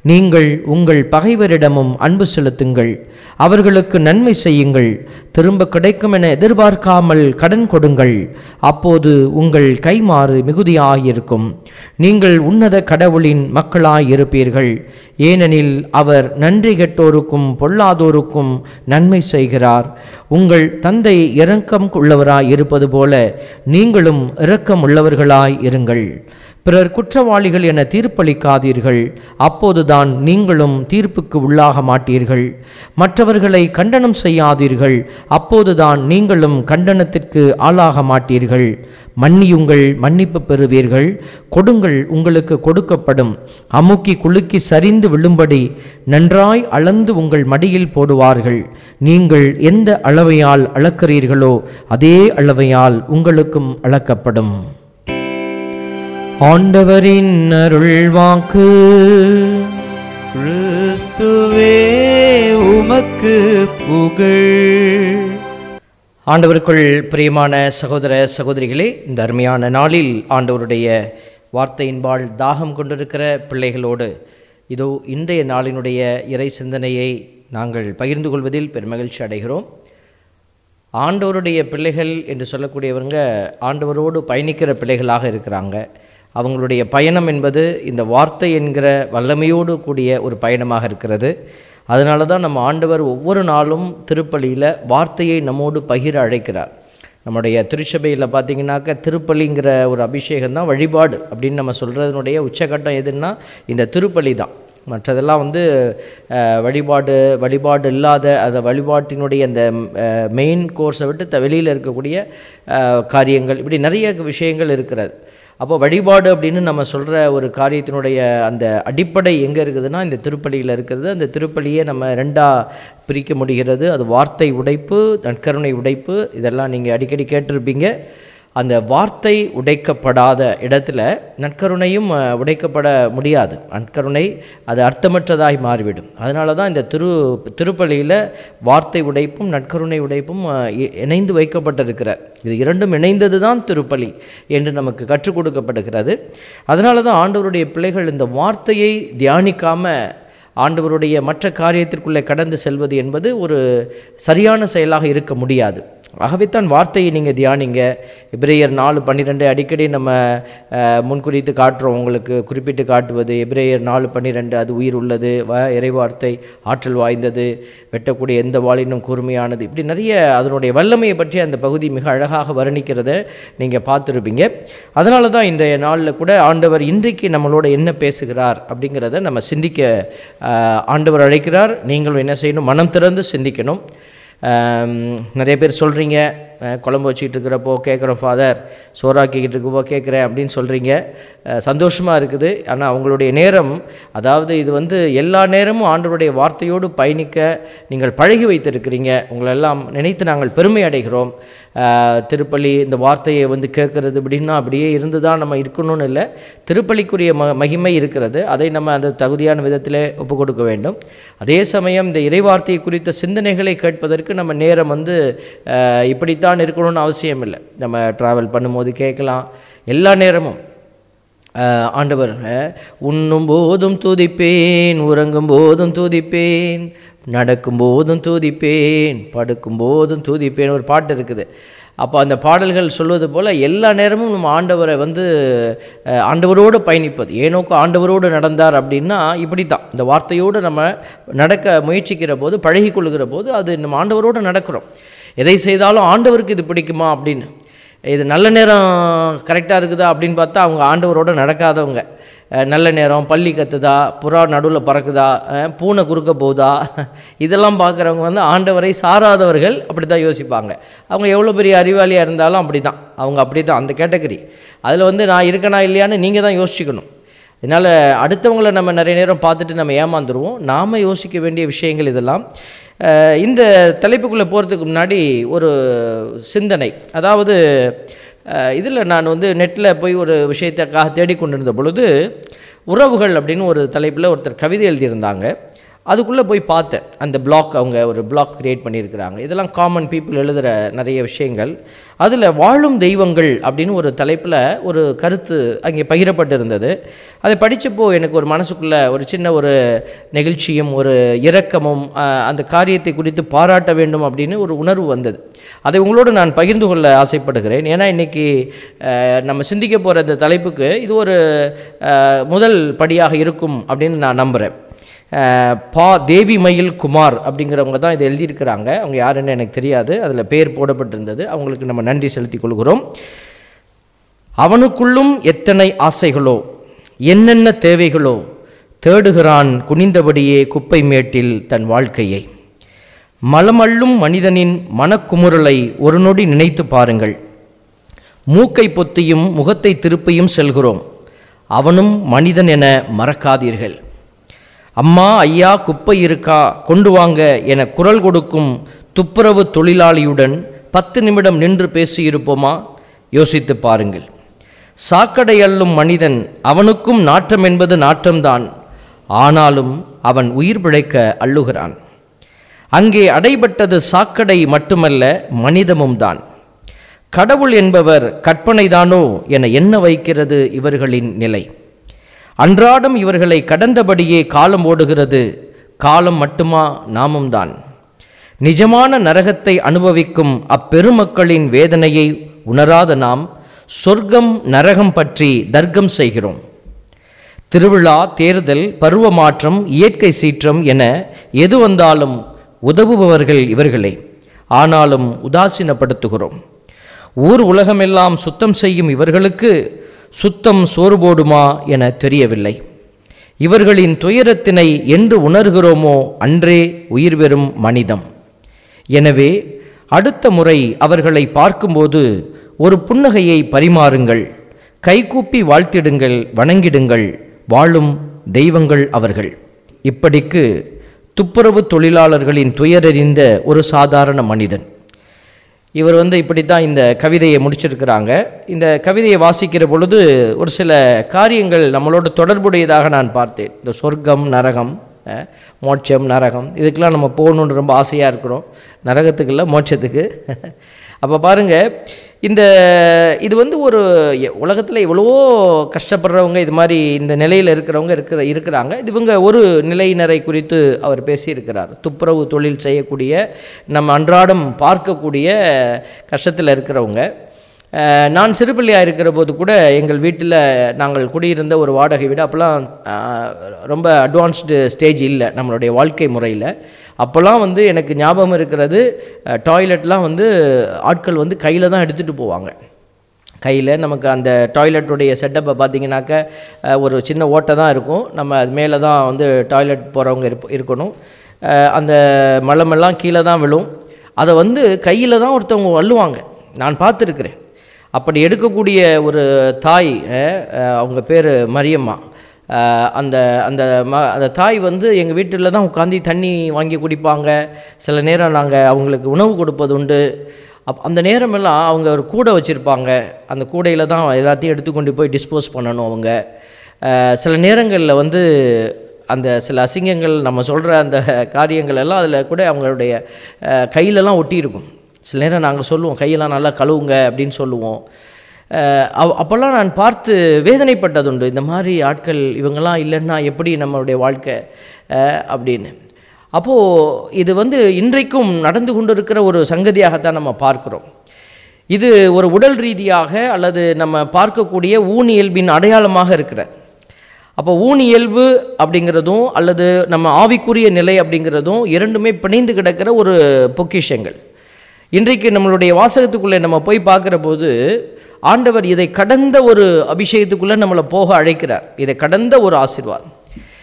நீங்கள் உங்கள் பகைவரிடமும் அன்பு செலுத்துங்கள் அவர்களுக்கு நன்மை செய்யுங்கள் திரும்ப கிடைக்கும் என எதிர்பார்க்காமல் கடன் கொடுங்கள் அப்போது உங்கள் கைமாறு மிகுதியாயிருக்கும் நீங்கள் உன்னத கடவுளின் மக்களாயிருப்பீர்கள் ஏனெனில் அவர் நன்றி கெட்டோருக்கும் பொல்லாதோருக்கும் நன்மை செய்கிறார் உங்கள் தந்தை இரக்கம் உள்ளவராய் இருப்பது போல நீங்களும் இரக்கம் உள்ளவர்களாய் இருங்கள் பிறர் குற்றவாளிகள் என தீர்ப்பளிக்காதீர்கள் அப்போதுதான் நீங்களும் தீர்ப்புக்கு உள்ளாக மாட்டீர்கள் மற்றவர்களை கண்டனம் செய்யாதீர்கள் அப்போதுதான் நீங்களும் கண்டனத்திற்கு ஆளாக மாட்டீர்கள் மன்னியுங்கள் மன்னிப்பு பெறுவீர்கள் கொடுங்கள் உங்களுக்கு கொடுக்கப்படும் அமுக்கி குலுக்கி சரிந்து விழும்படி நன்றாய் அளந்து உங்கள் மடியில் போடுவார்கள் நீங்கள் எந்த அளவையால் அளக்கிறீர்களோ அதே அளவையால் உங்களுக்கும் அளக்கப்படும் ஆண்டவரின் அருள் வாக்கு கிறிஸ்துவே உமக்கு புகழ் ஆண்டவருக்குள் பிரியமான சகோதர சகோதரிகளே இந்த அருமையான நாளில் ஆண்டவருடைய வார்த்தையின்பால் தாகம் கொண்டிருக்கிற பிள்ளைகளோடு இதோ இன்றைய நாளினுடைய இறை சிந்தனையை நாங்கள் பகிர்ந்து கொள்வதில் பெருமகிழ்ச்சி அடைகிறோம் ஆண்டவருடைய பிள்ளைகள் என்று சொல்லக்கூடியவங்க ஆண்டவரோடு பயணிக்கிற பிள்ளைகளாக இருக்கிறாங்க அவங்களுடைய பயணம் என்பது இந்த வார்த்தை என்கிற வல்லமையோடு கூடிய ஒரு பயணமாக இருக்கிறது அதனால தான் நம்ம ஆண்டவர் ஒவ்வொரு நாளும் திருப்பலியில் வார்த்தையை நம்மோடு பகிர அழைக்கிறார் நம்முடைய திருச்சபையில் பார்த்தீங்கன்னாக்க திருப்பலிங்கிற ஒரு அபிஷேகம் தான் வழிபாடு அப்படின்னு நம்ம சொல்கிறதுனுடைய உச்சகட்டம் எதுன்னா இந்த திருப்பலி தான் மற்றதெல்லாம் வந்து அஹ், வழிபாடு வழிபாடு இல்லாத அந்த வழிபாட்டினுடைய அந்த மெயின் கோர்ஸை விட்டு த வெளியில் இருக்கக்கூடிய அஹ், காரியங்கள் இப்படி நிறைய விஷயங்கள் இருக்கிறது அப்போ வழிபாடு அப்படின்னு நம்ம சொல்கிற ஒரு காரியத்தினுடைய அந்த அடிப்படை எங்கே இருக்குதுன்னா இந்த திருப்பலியில் இருக்கிறது அந்த திருப்பலியை நம்ம ரெண்டாக பிரிக்க முடிகிறது அது வார்த்தை உடைப்பு நற்கருணை உடைப்பு இதெல்லாம் நீங்கள் அடிக்கடி கேட்டிருப்பீங்க அந்த வார்த்தை உடைக்கப்படாத இடத்துல நற்கருணையும் அஹ், உடைக்கப்பட முடியாது நற்கருணை அது அர்த்தமற்றதாய் மாறிவிடும் அதனால தான் இந்த திரு திருப்பலியில் வார்த்தை உடைப்பும் நற்கருணை உடைப்பும் அஹ், இ- இணைந்து வைக்கப்பட்டிருக்கிற இது இரண்டும் இணைந்தது தான் திருப்பலி என்று நமக்கு கற்றுக் கொடுக்கப்படுகிறது அதனால தான் ஆண்டவருடைய பிள்ளைகள் இந்த வார்த்தையை தியானிக்காம ஆண்டவருடைய மற்ற காரியத்திற்குள்ளே கடந்து செல்வது என்பது ஒரு சரியான செயலாக இருக்க முடியாது ஆகவே தான் வார்த்தையை நீங்கள் தியானிங்க எபிரேயர் நாலு பன்னிரெண்டு அடிக்கடி நம்ம அஹ், முன்குறித்து காட்டுறோம் உங்களுக்கு குறிப்பிட்டு காட்டுவது எபிரேயர் நாலு பன்னிரெண்டு அது உயிர் உள்ளது வ இறைவார்த்தை ஆற்றல் வாய்ந்தது வெட்டக்கூடிய எந்த வாளினும் கூர்மையானது இப்படி நிறைய அதனுடைய வல்லமையை பற்றி அந்த பகுதி மிக அழகாக வர்ணிக்கிறத நீங்கள் பார்த்துருப்பீங்க அதனால தான் இன்றைய நாளில் கூட ஆண்டவர் இன்றைக்கு நம்மளோட என்ன பேசுகிறார் அப்படிங்கிறத நம்ம சிந்திக்க அஹ், ஆண்டவர் அழைக்கிறார் நீங்களும் என்ன செய்யணும் மனம் திறந்து சிந்திக்கணும் ஆம், நிறைய பேர் சொல்கிறீங்க குழம்பு வச்சுக்கிட்டு இருக்கிறப்போ கேட்குறோம் ஃபாதர் சோறாக்கிக்கிட்டு இருக்கப்போ கேட்குறேன் அப்படின்னு சொல்கிறீங்க சந்தோஷமாக இருக்குது ஆனால் அவங்களுடைய நேரம் அதாவது இது வந்து எல்லா நேரமும் ஆண்டவருடைய வார்த்தையோடு பயணிக்க நீங்கள் பழகி வைத்திருக்கிறீங்க உங்களெல்லாம் நினைத்து நாங்கள் பெருமை அடைகிறோம் ஆஹ், திருப்பலி இந்த வார்த்தையை வந்து கேட்குறது அப்படின்னா அப்படியே இருந்து தான் நம்ம இருக்கணும்னு இல்லை திருப்பலிக்குரிய ம மகிமை இருக்கிறது அதை நம்ம அந்த தகுதியான விதத்திலே ஒப்பு கொடுக்க வேண்டும் அதே சமயம் இந்த இறைவார்த்தை குறித்த சிந்தனைகளை கேட்பதற்கு நம்ம நேரம் வந்து ஆஹ், இப்படித்தான் இருக்கணும்னு அவசியம் இல்லை நம்ம ட்ராவல் பண்ணும்போது கேட்கலாம் எல்லா நேரமும் ஆஹ், ஆண்டவர் ஆஹ், உண்ணும் போதும் துதிப்பேன் உறங்கும் போதும் துதிப்பேன் நடக்கும் போதும் துதிப்பேன் படுக்கும் போதும் துதிப்பேன் ஒரு பாட்டு இருக்குது அப்போ அந்த பாடல்கள் சொல்வது போல் எல்லா நேரமும் நம்ம ஆண்டவரை வந்து அஹ், ஆண்டவரோடு பயணிப்பது ஏனோக்கு ஆண்டவரோடு நடந்தார் அப்படின்னா இப்படி தான் இந்த வார்த்தையோடு நம்ம நடக்க முயற்சிக்கிற போது பழகி கொள்ளுகிற போது அது நம்ம ஆண்டவரோடு நடக்கிறோம் எதை செய்தாலும் ஆண்டவருக்கு இது பிடிக்குமா அப்படின்னு இது நல்ல நேரம் கரெக்டாக இருக்குதா அப்படின்னு பார்த்தா அவங்க ஆண்டவரோட நடக்காதவங்க அஹ் நல்ல நேரம் பள்ளி கத்துதா புறா நடுவில் பறக்குதா அஹ் பூனை குறுக்க போகுதா இதெல்லாம் பார்க்குறவங்க வந்து ஆண்டவரை சாராதவர்கள் அப்படி தான் யோசிப்பாங்க அவங்க எவ்வளோ பெரிய அறிவாளியாக இருந்தாலும் அப்படி தான் அவங்க அப்படி தான் அந்த கேட்டகரி அதில் வந்து நான் இருக்கனா இல்லையான்னு நீங்கள் தான் யோசிச்சுக்கணும் அதனால் அடுத்தவங்கள நம்ம நிறைய நேரம் பார்த்துட்டு நம்ம ஏமாந்துருவோம் நாம் யோசிக்க வேண்டிய விஷயங்கள் இதெல்லாம் அஹ் இந்த தலைப்புக்குள்ளே போகிறதுக்கு முன்னாடி ஒரு சிந்தனை அதாவது இதில் நான் வந்து நெட்டில் போய் ஒரு விஷயத்துக்காக தேடிக்கொண்டிருந்த பொழுது உறவுகள் அப்படின்னு ஒரு தலைப்பில் ஒருத்தர் கவிதை எழுதியிருந்தாங்க அதுக்குள்ளே போய் பார்த்தேன் அந்த பிளாக் அவங்க ஒரு பிளாக் கிரியேட் பண்ணியிருக்கிறாங்க இதெல்லாம் காமன் பீப்புள் எழுதுகிற நிறைய விஷயங்கள் அதில் வாழும் தெய்வங்கள் அப்படின்னு ஒரு தலைப்பில் ஒரு கருத்து அங்கே பகிரப்பட்டிருந்தது அதை படித்தப்போ எனக்கு ஒரு மனசுக்குள்ளே ஒரு சின்ன ஒரு நெகிழ்ச்சியும் ஒரு இரக்கமும் ஆஹ், அந்த காரியத்தை குறித்து பாராட்ட வேண்டும் அப்படின்னு ஒரு உணர்வு வந்தது அதை உங்களோடு நான் பகிர்ந்து கொள்ள ஆசைப்படுகிறேன் ஏன்னா இன்றைக்கி நம்ம சிந்திக்க போகிற இந்த தலைப்புக்கு இது ஒரு ஆஹ், முதல் படியாக இருக்கும் அப்படின்னு நான் நம்புகிறேன் அஹ் பா தேவி மயில் குமார் அப்படிங்கிறவங்க தான் இதை எழுதியிருக்கிறாங்க அவங்க யாருன்னு எனக்கு தெரியாது அதில் பேர் போடப்பட்டிருந்தது அவங்களுக்கு நம்ம நன்றி செலுத்திக் கொள்கிறோம் அவனுக்குள்ளும் எத்தனை ஆசைகளோ என்னென்ன தேவைகளோ தேடுகிறான் குனிந்தபடியே குப்பை மேட்டில் தன் வாழ்க்கையை மலமள்ளும் மனிதனின் மனக்குமுறலை ஒரு நொடி நினைத்து பாருங்கள் மூக்கை பொத்தியும் முகத்தை திருப்பியும் செல்கிறோம் அவனும் மனிதன் என மறக்காதீர்கள் அம்மா ஐயா குப்பை இருக்கா கொண்டு வாங்க என குரல் கொடுக்கும் துப்புரவு தொழிலாளியுடன் பத்து நிமிடம் நின்று பேசியிருப்போமா யோசித்து பாருங்கள் சாக்கடை அள்ளும் மனிதன் அவனுக்கும் நாற்றம் என்பது நாற்றம்தான் ஆனாலும் அவன் உயிர் பிழைக்க அள்ளுகிறான் அங்கே அடைபட்டது சாக்கடை மட்டுமல்ல மனிதமும் தான் கடவுள் என்பவர் கற்பனைதானோ என எண்ண வைக்கிறது இவர்களின் நிலை அன்றாடம் இவர்களை கடந்தபடியே காலம் ஓடுகிறது காலம் மட்டுமா நாமும் தான் நிஜமான நரகத்தை அனுபவிக்கும் அப்பெருமக்களின் வேதனையை உணராத நாம் சொர்க்கம் நரகம் பற்றி தர்க்கம் செய்கிறோம் திருவிழா தேர்தல் பருவ மாற்றம் இயற்கை சீற்றம் என எது வந்தாலும் உதவுபவர்கள் இவர்களே ஆனாலும் உதாசீனப்படுத்துகிறோம் ஊர் உலகமெல்லாம் சுத்தம் செய்யும் இவர்களுக்கு சுத்தம் சோறு போடுமா என தெரியவில்லை இவர்களின் துயரத்தினை என்று உணர்கிறோமோ அன்றே உயிர் பெறும் மனிதம் எனவே அடுத்த முறை அவர்களை பார்க்கும்போது ஒரு புன்னகையை பரிமாறுங்கள் கைகூப்பி வாழ்த்திடுங்கள் வணங்கிடுங்கள் வாழும் தெய்வங்கள் அவர்கள் இப்படிக்கு துப்புரவு தொழிலாளர்களின் துயரறிந்த ஒரு சாதாரண மனிதன் இவர் வந்து இப்படி தான் இந்த கவிதையை முடிச்சிருக்கிறாங்க இந்த கவிதையை வாசிக்கிற பொழுது ஒரு சில காரியங்கள் நம்மளோட தொடர்புடையதாக நான் பார்த்தேன் இந்த சொர்க்கம் நரகம் அஹ், மோட்சம் நரகம் இதுக்கெல்லாம் நம்ம போகணுன்னு ரொம்ப ஆசையாக இருக்கிறோம் நரகத்துக்கு இல்லை மோட்சத்துக்கு அப்போ பாருங்கள் இந்த இது வந்து ஒரு உலகத்தில் எவ்வளவோ கஷ்டப்படுறவங்க இது மாதிரி இந்த நிலையில் இருக்கிறவங்க இருக்கிற இருக்கிறாங்க இது இவங்க ஒரு நிலையினரை குறித்து அவர் பேசியிருக்கிறார் துப்புரவு தொழில் செய்யக்கூடிய நம்ம அன்றாடம் பார்க்கக்கூடிய கஷ்டத்தில் இருக்கிறவங்க அஹ், நான் சிறுபிள்ளையாக இருக்கிற போது கூட எங்கள் வீட்டில் நாங்கள் குடியிருந்த ஒரு வாடகை வீடு அப்போல்லாம் அஹ், ரொம்ப அட்வான்ஸ்டு ஸ்டேஜ் இல்லை நம்மளுடைய வாழ்க்கை முறையில் அப்போல்லாம் வந்து எனக்கு ஞாபகம் இருக்கிறது டாய்லெட்லாம் வந்து ஆட்கள் வந்து கையில் தான் எடுத்துகிட்டு போவாங்க கையில் நமக்கு அந்த டாய்லெட்டுடைய செட்டப்பை பார்த்தீங்கன்னாக்க அஹ், ஒரு சின்ன ஓட்டை தான் இருக்கும் நம்ம அது மேலே தான் வந்து டாய்லெட் போகிறவங்க இருப்ப இருக்கணும் அஹ், அந்த மலமெல்லாம் கீழே தான் விழும் அதை வந்து கையில் தான் ஒருத்தவங்க அள்ளுவாங்க நான் பார்த்துருக்குறேன் அப்படி எடுக்கக்கூடிய ஒரு தாய் அஹ், அஹ், அவங்க பேர் மரியம்மா அஹ், அந்த அந்த ம அந்த தாய் வந்து எங்கள் வீட்டில் தான் உட்காந்து தண்ணி வாங்கி குடிப்பாங்க சில நேரம் நாங்கள் அவங்களுக்கு உணவு கொடுப்பது உண்டு அப் அந்த நேரமெல்லாம் அவங்க ஒரு கூடை வச்சுருப்பாங்க அந்த கூடையில் தான் எல்லாத்தையும் எடுத்துக்கொண்டு போய் டிஸ்போஸ் பண்ணணும் அவங்க அஹ், சில நேரங்களில் வந்து அந்த சில அசிங்கங்கள் நம்ம சொல்கிற அந்த காரியங்கள் எல்லாம் அதில் கூட அவங்களுடைய அஹ், கையிலலாம் ஒட்டியிருக்கும் சில நேரம் நாங்கள் சொல்லுவோம் கையெல்லாம் நல்லா கழுவுங்க அப்படின்னு சொல்லுவோம் அஹ், அவ்- அப்போல்லாம் நான் பார்த்து வேதனைப்பட்டதுண்டு இந்த மாதிரி ஆட்கள் இவங்கெல்லாம் இல்லைன்னா எப்படி நம்மளுடைய வாழ்க்கை அஹ், அப்படின்னு அப்போது இது வந்து இன்றைக்கும் நடந்து கொண்டிருக்கிற ஒரு சங்கதியாகத்தான் நம்ம பார்க்கிறோம் இது ஒரு உடல் ரீதியாக அல்லது நம்ம பார்க்கக்கூடிய ஊனியல்பின் அடையாளமாக இருக்கிறது அப்போ ஊனியல்பு அப்படிங்கிறதும் அல்லது நம்ம ஆவிக்குரிய நிலை அப்படிங்கிறதும் இரண்டுமே பிணைந்து கிடக்கிற ஒரு பொக்கிஷங்கள் இன்றைக்கு நம்மளுடைய வாசகத்துக்குள்ளே நம்ம போய் பார்க்குற போது ஆண்டவர் இதை கடந்த ஒரு அபிஷேகத்துக்குள்ளே நம்மளை போக அழைக்கிறார் இதை கடந்த ஒரு ஆசீர்வாதம்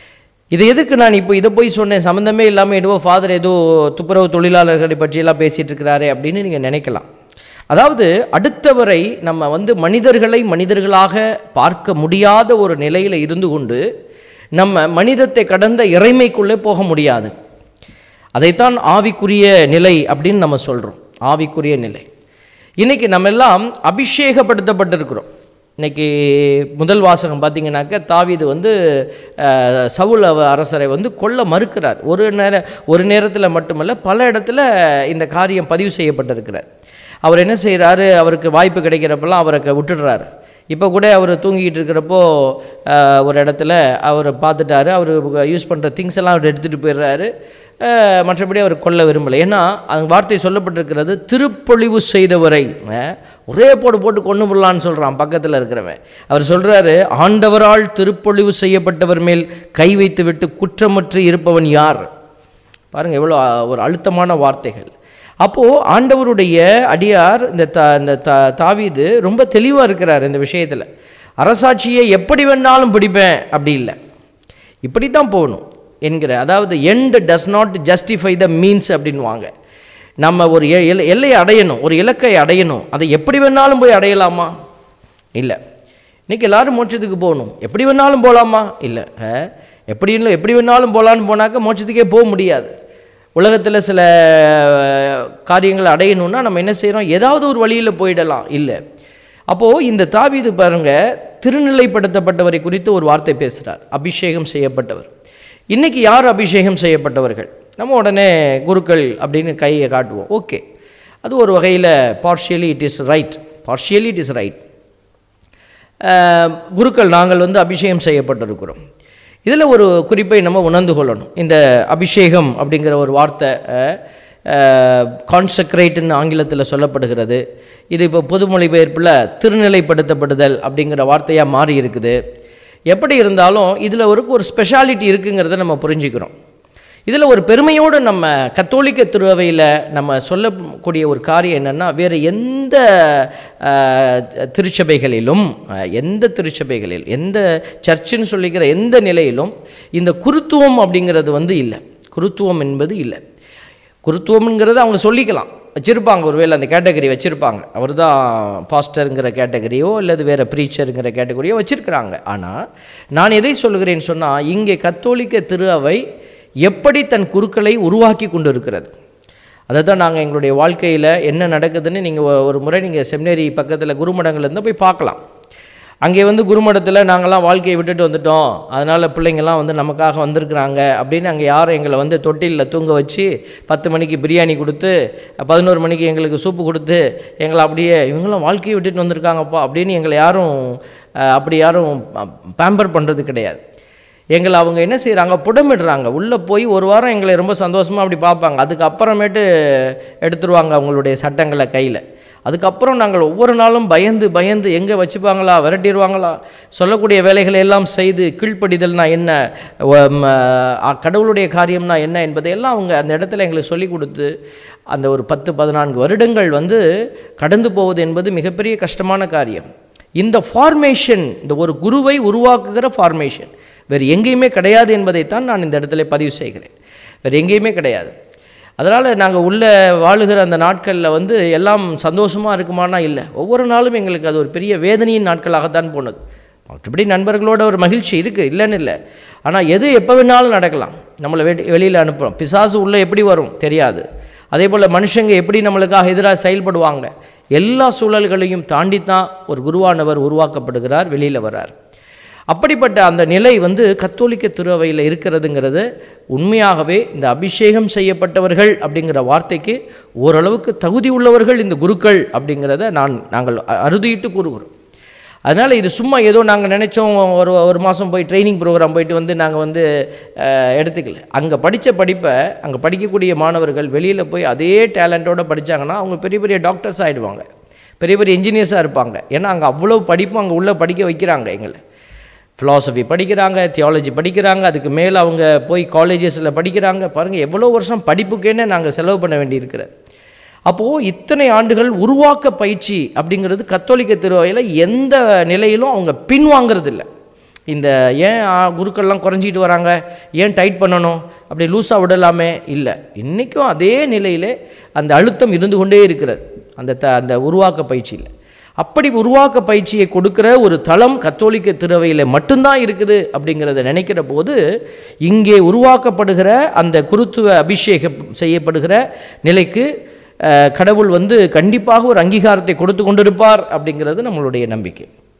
இதை எதுக்கு நான் இப்போ இதை போய் சொன்னேன் சம்மந்தமே இல்லாமல் ஏதோ ஃபாதர் ஏதோ துப்புரவு தொழிலாளர்களை பற்றியெல்லாம் பேசிகிட்டு இருக்கிறாரே அப்படின்னு நீங்கள் நினைக்கலாம் அதாவது அடுத்தவரை நம்ம வந்து மனிதர்களை மனிதர்களாக பார்க்க முடியாத ஒரு நிலையில் இருந்து கொண்டு நம்ம மனிதத்தை கடந்த இறைமைக்குள்ளே போக முடியாது அதைத்தான் ஆவிக்குரிய நிலை அப்படின்னு நம்ம சொல்கிறோம் ஆவிக்குரிய நிலை இன்னைக்கு நம்ம எல்லாம் அபிஷேகப்படுத்தப்பட்டிருக்கிறோம் இன்னைக்கு முதல் வாசகம் பார்த்தீங்கன்னாக்க தாவீது வந்து அஹ், சவுல் அவ- அரசரை வந்து கொல்ல மறுக்கிறார் ஒரு நேர ஒரு நேரத்தில் மட்டுமல்ல பல இடத்துல இந்த காரியம் பதிவு செய்யப்பட்டிருக்கிறார் அவர் என்ன செய்கிறாரு அவருக்கு வாய்ப்பு கிடைக்கிறப்பெல்லாம் அவரை க- விட்டுடுறாரு இப்போ கூட அவர் தூங்கிக்கிட்டு இருக்கிறப்போ அஹ், ஒரு இடத்துல அவர் பார்த்துட்டாரு அவர் யூஸ் பண்ணுற திங்ஸ் எல்லாம் அவர் எடுத்துகிட்டு போயிடுறாரு அஹ், மற்றபடி அவர் கொல்ல விரும்பலை ஏன்னா அந்த வார்த்தை சொல்லப்பட்டிருக்கிறது திருப்பொழிவு செய்தவரை அஹ், ஒரே போடு போட்டு கொண்டு விடலான்னு சொல்கிறான் பக்கத்தில் இருக்கிறவன் அவர் சொல்கிறாரு ஆண்டவரால் திருப்பொழிவு செய்யப்பட்டவர் மேல் கை வைத்து விட்டு குற்றமற்று இருப்பவன் யார் பாருங்க எவ்வளோ அ, ஒரு அழுத்தமான வார்த்தைகள் அப்போது ஆண்டவருடைய அடியார் இந்த த இந்த த தாவீது ரொம்ப தெளிவாக இருக்கிறார் இந்த விஷயத்தில் அரசாட்சியை எப்படி வேணாலும் பிடிப்பேன் அப்படி இல்லை இப்படி தான் போகணும் என்கிற அதாவது end does not justify the means அப்படின்வாங்க நம்ம ஒரு எ- எல்லை- எல்லையை அடையணும் ஒரு இலக்கை அடையணும் அதை எப்படி வேணாலும் போய் அடையலாமா இல்லை இன்னைக்கு எல்லாரும் மோட்சத்துக்கு போகணும் எப்படி வேணாலும் போகலாமா இல்லை எப்படி இல்லை எப்படி வேணாலும் போகலான்னு போனாக்க மோட்சத்துக்கே போக முடியாது உலகத்தில் சில அஹ், காரியங்களை அடையணும்னா நம்ம என்ன செய்கிறோம் ஏதாவது ஒரு வழியில் போயிடலாம் இல்லை அப்போது இந்த தாவீது பாருங்க திருநிலைப்படுத்தப்பட்டவரை குறித்து ஒரு வார்த்தை பேசுகிறார் அபிஷேகம் செய்யப்பட்டவர் இன்னைக்கு யார் அபிஷேகம் செய்யப்பட்டவர்கள் நம்ம உடனே குருக்கள் அப்படின்னு கையை காட்டுவோம் ஓகே அது ஒரு வகையில் partially it is right partially it is right ah, குருக்கள் நாங்கள் வந்து அபிஷேகம் செய்யப்பட்டிருக்கிறோம் இதில் ஒரு குறிப்பை நம்ம உணர்ந்து கொள்ளணும் இந்த அபிஷேகம் அப்படிங்கிற ஒரு வார்த்தை கான்சக்ரேட்னு ஆங்கிலத்தில் சொல்லப்படுகிறது இது இப்போ பொது மொழிபெயர்ப்பில் திருநிலைப்படுத்தப்படுதல் அப்படிங்கிற வார்த்தையாக மாறி இருக்குது எப்படி இருந்தாலும் இதில் ஒரு ஒரு ஸ்பெஷாலிட்டி இருக்குங்கிறத நம்ம புரிஞ்சுக்கிறோம் இதில் ஒரு பெருமையோடு நம்ம கத்தோலிக்க திருவையில் நம்ம சொல்லக்கூடிய ஒரு காரியம் என்னென்னா வேறு எந்த அஹ், திருச்சபைகளிலும் அஹ், எந்த திருச்சபைகளில் எந்த சர்ச்சுன்னு சொல்லிக்கிற எந்த நிலையிலும் இந்த குருத்துவம் அப்படிங்கிறது வந்து இல்லை குருத்துவம் என்பது இல்லை குருத்துவம்ங்கிறத அவங்க சொல்லிக்கலாம் வச்சுருப்பாங்க ஒருவேளை அந்த கேட்டகரி வச்சுருப்பாங்க அவர் தான் பாஸ்டருங்கிற கேட்டகரியோ அல்லது வேறு ப்ரீச்சருங்கிற கேட்டகரியோ வச்சுருக்கிறாங்க ஆனால் நான் எதை சொல்கிறேன்னு சொன்னால் இங்கே கத்தோலிக்க திரு அவை எப்படி தன் குருக்களை உருவாக்கி கொண்டு இருக்கிறது அதை தான் நாங்கள் எங்களுடைய வாழ்க்கையில் என்ன நடக்குதுன்னு நீங்கள் ஒரு முறை நீங்கள் செமினரி பக்கத்தில் குருமடங்கள் இருந்தால் போய் பார்க்கலாம் அங்கே வந்து குருமடத்தில் நாங்கள்லாம் வாழ்க்கையை விட்டுட்டு வந்துட்டோம் அதனால் பிள்ளைங்கள்லாம் வந்து நமக்காக வந்திருக்கிறாங்க அப்படின்னு அங்கே யாரும் எங்களை வந்து தொட்டிலில் தூங்க வச்சு பத்து மணிக்கு பிரியாணி கொடுத்து பதினோரு மணிக்கு எங்களுக்கு சூப்பு கொடுத்து எங்களை அப்படியே இவங்களாம் வாழ்க்கையை விட்டுட்டு வந்திருக்காங்கப்பா அப்படின்னு எங்களை யாரும் அஹ், அப்படி யாரும் பேம்பர் பண்ணுறது கிடையாது எங்களை அவங்க என்ன செய்கிறாங்க புடமிடுறாங்க உள்ளே போய் ஒரு வாரம் எங்களை ரொம்ப சந்தோஷமாக அப்படி பார்ப்பாங்க அதுக்கப்புறமேட்டு எடுத்துருவாங்க அவங்களுடைய சட்டங்களை கையில் அதுக்கப்புறம் நாங்கள் ஒவ்வொரு நாளும் பயந்து பயந்து எங்கே வச்சுப்பாங்களா விரட்டிடுவாங்களா சொல்லக்கூடிய வேலைகளை எல்லாம் செய்து கீழ்ப்படிதல்னா என்ன வ- ம, அ, கடவுளுடைய காரியம்னா என்ன என்பதையெல்லாம் அவங்க அந்த இடத்துல எங்களுக்கு சொல்லி கொடுத்து அந்த ஒரு பத்து பதினான்கு வருடங்கள் வந்து கடந்து போவது என்பது மிகப்பெரிய கஷ்டமான காரியம் இந்த ஃபார்மேஷன் இந்த ஒரு குருவை உருவாக்குகிற ஃபார்மேஷன் வேறு எங்கேயுமே கிடையாது என்பதைத்தான் நான் இந்த இடத்துல பதிவு செய்கிறேன் வேறு எங்கேயுமே கிடையாது அதனால் நாங்கள் உள்ளே வாழுகிற அந்த நாட்களில் வந்து எல்லாம் சந்தோஷமாக இருக்குமானா இல்லை ஒவ்வொரு நாளும் எங்களுக்கு அது ஒரு பெரிய வேதனையின் நாட்களாகத்தான் போனது மற்றபடி நண்பர்களோட ஒரு மகிழ்ச்சி இருக்குது இல்லைன்னு இல்லை ஆனால் எது எப்போ வேணாலும் நடக்கலாம் நம்மளை வெ வெளியில் அனுப்புகிறோம் பிசாசு உள்ளே எப்படி வரும் தெரியாது அதே போல் மனுஷங்க எப்படி நம்மளுக்காக எதிராக செயல்படுவாங்க எல்லா சூழல்களையும் தாண்டித்தான் ஒரு குருவானவர் உருவாக்கப்படுகிறார் வெளியில் வரார் அப்படிப்பட்ட அந்த நிலை வந்து கத்தோலிக்க திருவையில் இருக்கிறதுங்கிறது உண்மையாகவே இந்த அபிஷேகம் செய்யப்பட்டவர்கள் அப்படிங்கிற வார்த்தைக்கு ஓரளவுக்கு தகுதி உள்ளவர்கள் இந்த குருக்கள் அப்படிங்கிறத நான் நாங்கள் அ- அறுதியிட்டு கூறுகிறோம் அதனால் இது சும்மா ஏதோ நாங்கள் நினச்சோம் ஒரு ஒரு மாதம் போய் ட்ரைனிங் ப்ரோக்ராம் போயிட்டு வந்து நாங்கள் வந்து அஹ், எடுத்துக்கல அங்கே படித்த படிப்பை அங்கே படிக்கக்கூடிய மாணவர்கள் வெளியில் போய் அதே டேலண்ட்டோட படித்தாங்கன்னா அவங்க பெரிய பெரிய டாக்டர்ஸ் ஆகிடுவாங்க பெரிய பெரிய இன்ஜினியர்ஸாக இருப்பாங்க ஏன்னா அங்கே அவ்வளோ படிப்பு அங்கே உள்ளே படிக்க வைக்கிறாங்க எங்களை ஃபிலாசபி படிக்கிறாங்க தியாலஜி படிக்கிறாங்க அதுக்கு மேலே அவங்க போய் காலேஜஸில் படிக்கிறாங்க பாருங்கள் எவ்வளோ வருஷம் படிப்புக்கேன்னு நாங்கள் செலவு பண்ண வேண்டியிருக்கிற அப்போது இத்தனை ஆண்டுகள் உருவாக்க பயிற்சி அப்படிங்கிறது கத்தோலிக்க திருவையில் எந்த நிலையிலும் அவங்க பின்வாங்கிறது இல்லை இந்த ஏன் ஆ, குருக்கள்லாம் குறைஞ்சிட்டு வராங்க ஏன் டைட் பண்ணணும் அப்படி லூஸாக விடலாமே இல்லை இன்றைக்கும் அதே நிலையிலே அந்த அழுத்தம் இருந்து கொண்டே இருக்கிறது அந்த த அந்த உருவாக்க பயிற்சியில் அப்படி உருவாக்க பயிற்சியை கொடுக்கிற ஒரு தளம் கத்தோலிக்க திருவையில் மட்டும்தான் இருக்குது அப்படிங்கிறத நினைக்கிற போது இங்கே உருவாக்கப்படுகிற அந்த குருத்துவ அபிஷேகம் செய்யப்படுகிற நிலைக்கு அஹ், கடவுள் வந்து கண்டிப்பாக ஒரு அங்கீகாரத்தை கொடுத்து கொண்டிருப்பார் அப்படிங்கிறது நம்மளுடைய நம்பிக்கை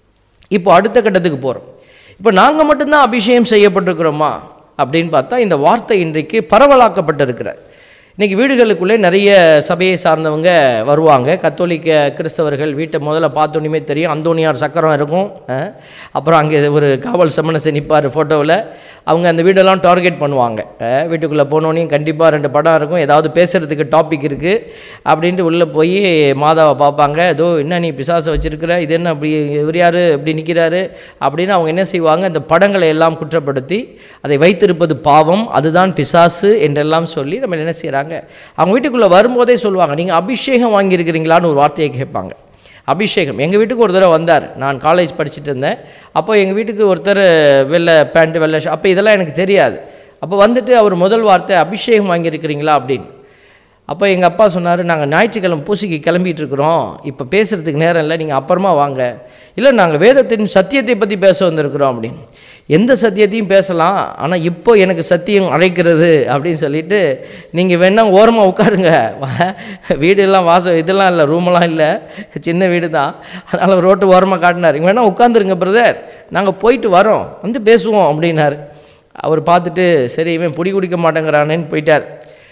இப்போ அடுத்த கட்டத்துக்கு போகிறோம் இப்போ நாங்கள் மட்டும்தான் அபிஷேகம் செய்யப்பட்டிருக்கிறோமா அப்படின்னு பார்த்தா இந்த வார்த்தை இன்றைக்கு பரவலாக்கப்பட்டிருக்கிறார் இன்றைக்கி வீடுகளுக்குள்ளே நிறைய சபையை சார்ந்தவங்க வருவாங்க கத்தோலிக்க கிறிஸ்தவர்கள் வீட்டை முதல்ல பார்த்தோன்னே தெரியும் அந்தோனியார் சக்கரம் இருக்கும் அஹ். அப்புறம் அங்கே ஒரு காவல் சமணசை நிற்பார் ஃபோட்டோவில் அவங்க அந்த வீடெல்லாம் டார்கெட் பண்ணுவாங்க அஹ், வீட்டுக்குள்ளே போனோடனையும் கண்டிப்பாக ரெண்டு படம் இருக்கும் ஏதாவது பேசுகிறதுக்கு டாபிக் இருக்குது அப்படின்ட்டு உள்ளே போய் மாதாவை பார்ப்பாங்க ஏதோ என்ன நீ பிசாசை வச்சுருக்கிற இது என்ன அப்படி இவர் யார் இப்படி நிற்கிறாரு அப்படின்னு அவங்க என்ன செய்வாங்க அந்த படங்களை எல்லாம் குற்றப்படுத்தி அதை வைத்திருப்பது பாவம் அதுதான் பிசாசு என்றெல்லாம் சொல்லி நம்ம என்ன செய்கிறாங்க அவங்க வீட்டுக்குள்ளே வரும்போதே சொல்லுவாங்க நீங்கள் அபிஷேகம் வாங்கியிருக்கிறீங்களான்னு ஒரு வார்த்தையை கேட்பாங்க அபிஷேகம் எங்கள் வீட்டுக்கு ஒரு தடவை வந்தார் நான் காலேஜ் படிச்சுட்டு இருந்தேன் அப்போ எங்கள் வீட்டுக்கு ஒருத்தர் வெள்ளை பேண்ட் வெள்ளை ஷ- அப்போ இதெல்லாம் எனக்கு தெரியாது அப்போ வந்துட்டு அவர் முதல் வார்த்தை அபிஷேகம் வாங்கியிருக்கிறீங்களா அப்படின்னு அப்போ எங்கள் அப்பா சொன்னார் நாங்கள் ஞாயிற்றுக்கிழமை பூசிக்கு கிளம்பிட்டு இருக்கிறோம் இப்போ பேசுகிறதுக்கு நேரம் இல்லை நீங்கள் அப்புறமா வாங்க இல்லை நாங்கள் வேதத்தின் சத்தியத்தை பற்றி பேச வந்திருக்கிறோம் அப்படின்னு எந்த சத்தியத்தையும் பேசலாம் ஆனால் இப்போ எனக்கு சத்தியம் அழைக்கிறது அப்படின்னு சொல்லிட்டு நீங்கள் வேணா ஓரமாக உட்காருங்க வீடெல்லாம் வாசம் இதெல்லாம் இல்லை ரூமெல்லாம் இல்லை சின்ன வீடு தான் அதனால் ரோட்டு ஓரமாக காட்டினார் இங்கே வேணா உட்காந்துருங்க பிரதர் நாங்கள் போயிட்டு வரோம் வந்து பேசுவோம் அப்படின்னாரு அவர் பார்த்துட்டு சரி இவன் பொடி குடிக்க மாட்டேங்கிறானேன்னு போயிட்டார்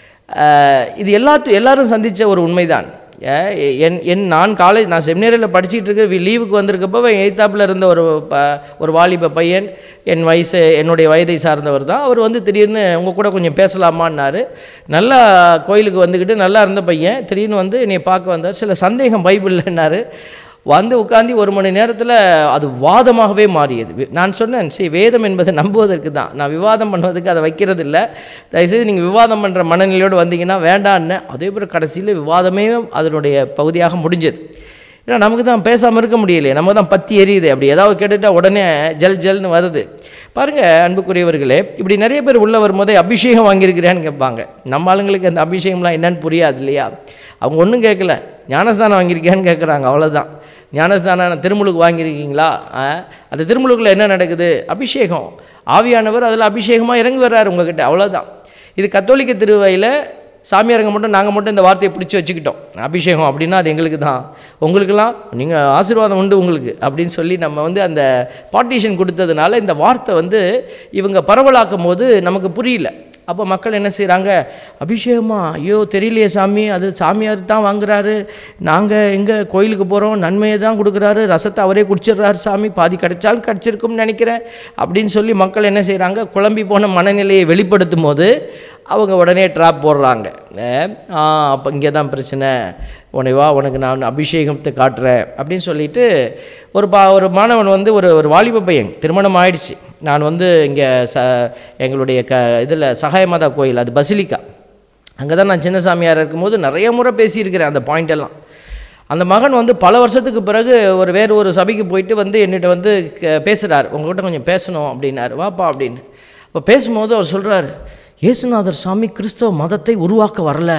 அஹ் இது எல்லாத்து எல்லாரும் சந்தித்த ஒரு உண்மைதான் அஹ் என் என் நான் காலேஜ் நான் செமினரியில் படிச்சுட்டு இருக்க லீவுக்கு வந்திருக்கப்போ எய்த்தாப்பில் இருந்த ஒரு ப ஒரு வாலிப பையன் என் வயசு என்னுடைய வயதை சார்ந்தவர் தான் அவர் வந்து திடீர்னு உங்கள் கூட கொஞ்சம் பேசலாமான்னாரு நல்லா கோயிலுக்கு வந்துக்கிட்டு நல்லா இருந்த பையன் திடீர்னு வந்து என்னை பார்க்க வந்தார் சில சந்தேகம் பைபிள்லன்னாரு வந்து உட்காந்து ஒரு மணி நேரத்தில் அது வாதமாகவே மாறியது வி- நான் சொன்னேன் சரி வேதம் என்பதை நம்புவதற்கு தான் நான் விவாதம் பண்ணுவதற்கு அதை வைக்கிறது இல்லை தயவுசெய்து நீங்கள் விவாதம் பண்ணுற மனநிலையோடு வந்தீங்கன்னா வேண்டான்னு அதே போல் கடைசியில் விவாதமே அதனுடைய பகுதியாக முடிஞ்சது ஏன்னா நமக்கு தான் பேசாமல் இருக்க முடியலையே நம்ம தான் பத்தி எரியுது அப்படி ஏதாவது கேட்டுட்டா உடனே ஜல் ஜல்னு வருது பாருங்க அன்புக்குரியவர்களே இப்படி நிறைய பேர் உள்ள வரும்போதே அபிஷேகம் வாங்கியிருக்கிறேன்னு கேட்பாங்க நம்ம ஆளுங்களுக்கு அந்த அபிஷேகம்லாம் என்னன்னு புரியாது இல்லையா அவங்க ஒன்றும் கேட்கல ஞானஸ்தானம் வாங்கியிருக்கியான்னு கேட்குறாங்க அவ்வளோதான் ஞானஸ்தானம் திருமுழுக்கு வாங்கியிருக்கீங்களா ஆ? அந்த திருமுழுக்கில் என்ன நடக்குது அபிஷேகம் ஆவியானவர் அதில் அபிஷேகமாக இறங்கி வர்றாரு உங்ககிட்ட அவ்வளோதான் இது கத்தோலிக்க திருவையில் சாமியாருங்க மட்டும் நாங்கள் மட்டும் இந்த வார்த்தையை பிடிச்சி வச்சுக்கிட்டோம் அபிஷேகம் அப்படின்னா அது எங்களுக்கு தான் உங்களுக்கெல்லாம் நீங்கள் ஆசீர்வாதம் உண்டு உங்களுக்கு அப்படின்னு சொல்லி நம்ம வந்து அந்த பார்ட்டிஷன் கொடுத்ததுனால இந்த வார்த்தை வந்து இவங்க பரவலாக்கும் போது நமக்கு புரியல அப்போ மக்கள் என்ன செய்கிறாங்க அபிஷேகமா ஐயோ தெரியலையே சாமி அது சாமியார் தான் வாங்குறாரு நாங்கள் எங்கே கோயிலுக்கு போகிறோம் நன்மையை தான் கொடுக்குறாரு ரசத்தை அவரே குடிச்சிடுறாரு சாமி பாதி கிடைச்சாலும் கிடச்சிருக்கும்னு நினைக்கிறேன் அப்படின்னு சொல்லி மக்கள் என்ன செய்கிறாங்க குழம்பி போன மனநிலையை வெளிப்படுத்தும் போது அவங்க உடனே ட்ராப் போடுறாங்க அஹ், ஆ அப்போ இங்கே தான் பிரச்சனை உன்னை வா உனக்கு நான் அபிஷேகத்தை காட்டுறேன் அப்படின்னு சொல்லிட்டு ஒரு பா ஒரு மாணவன் வந்து ஒரு ஒரு வாலிப பையன் திருமணம் ஆயிடுச்சு நான் வந்து இங்கே ச எங்களுடைய க இதில் சகாயமாதா கோயில் அது பசிலிக்கா அங்கே தான் நான் சின்ன சாமியார் இருக்கும்போது நிறைய முறை பேசியிருக்கிறேன் அந்த பாயிண்ட் எல்லாம் அந்த மகன் வந்து பல வருஷத்துக்கு பிறகு ஒரு வேறு ஒரு சபைக்கு போயிட்டு வந்து என்னிட்ட வந்து க- பேசுகிறார் உங்கள்கிட்ட கொஞ்சம் பேசணும் அப்படின்னாரு வாப்பா அப்படின்னு அப்போ பேசும்போது அவர் சொல்கிறாரு இயேசுநாதர் சாமி கிறிஸ்தவ மதத்தை உருவாக்க வரல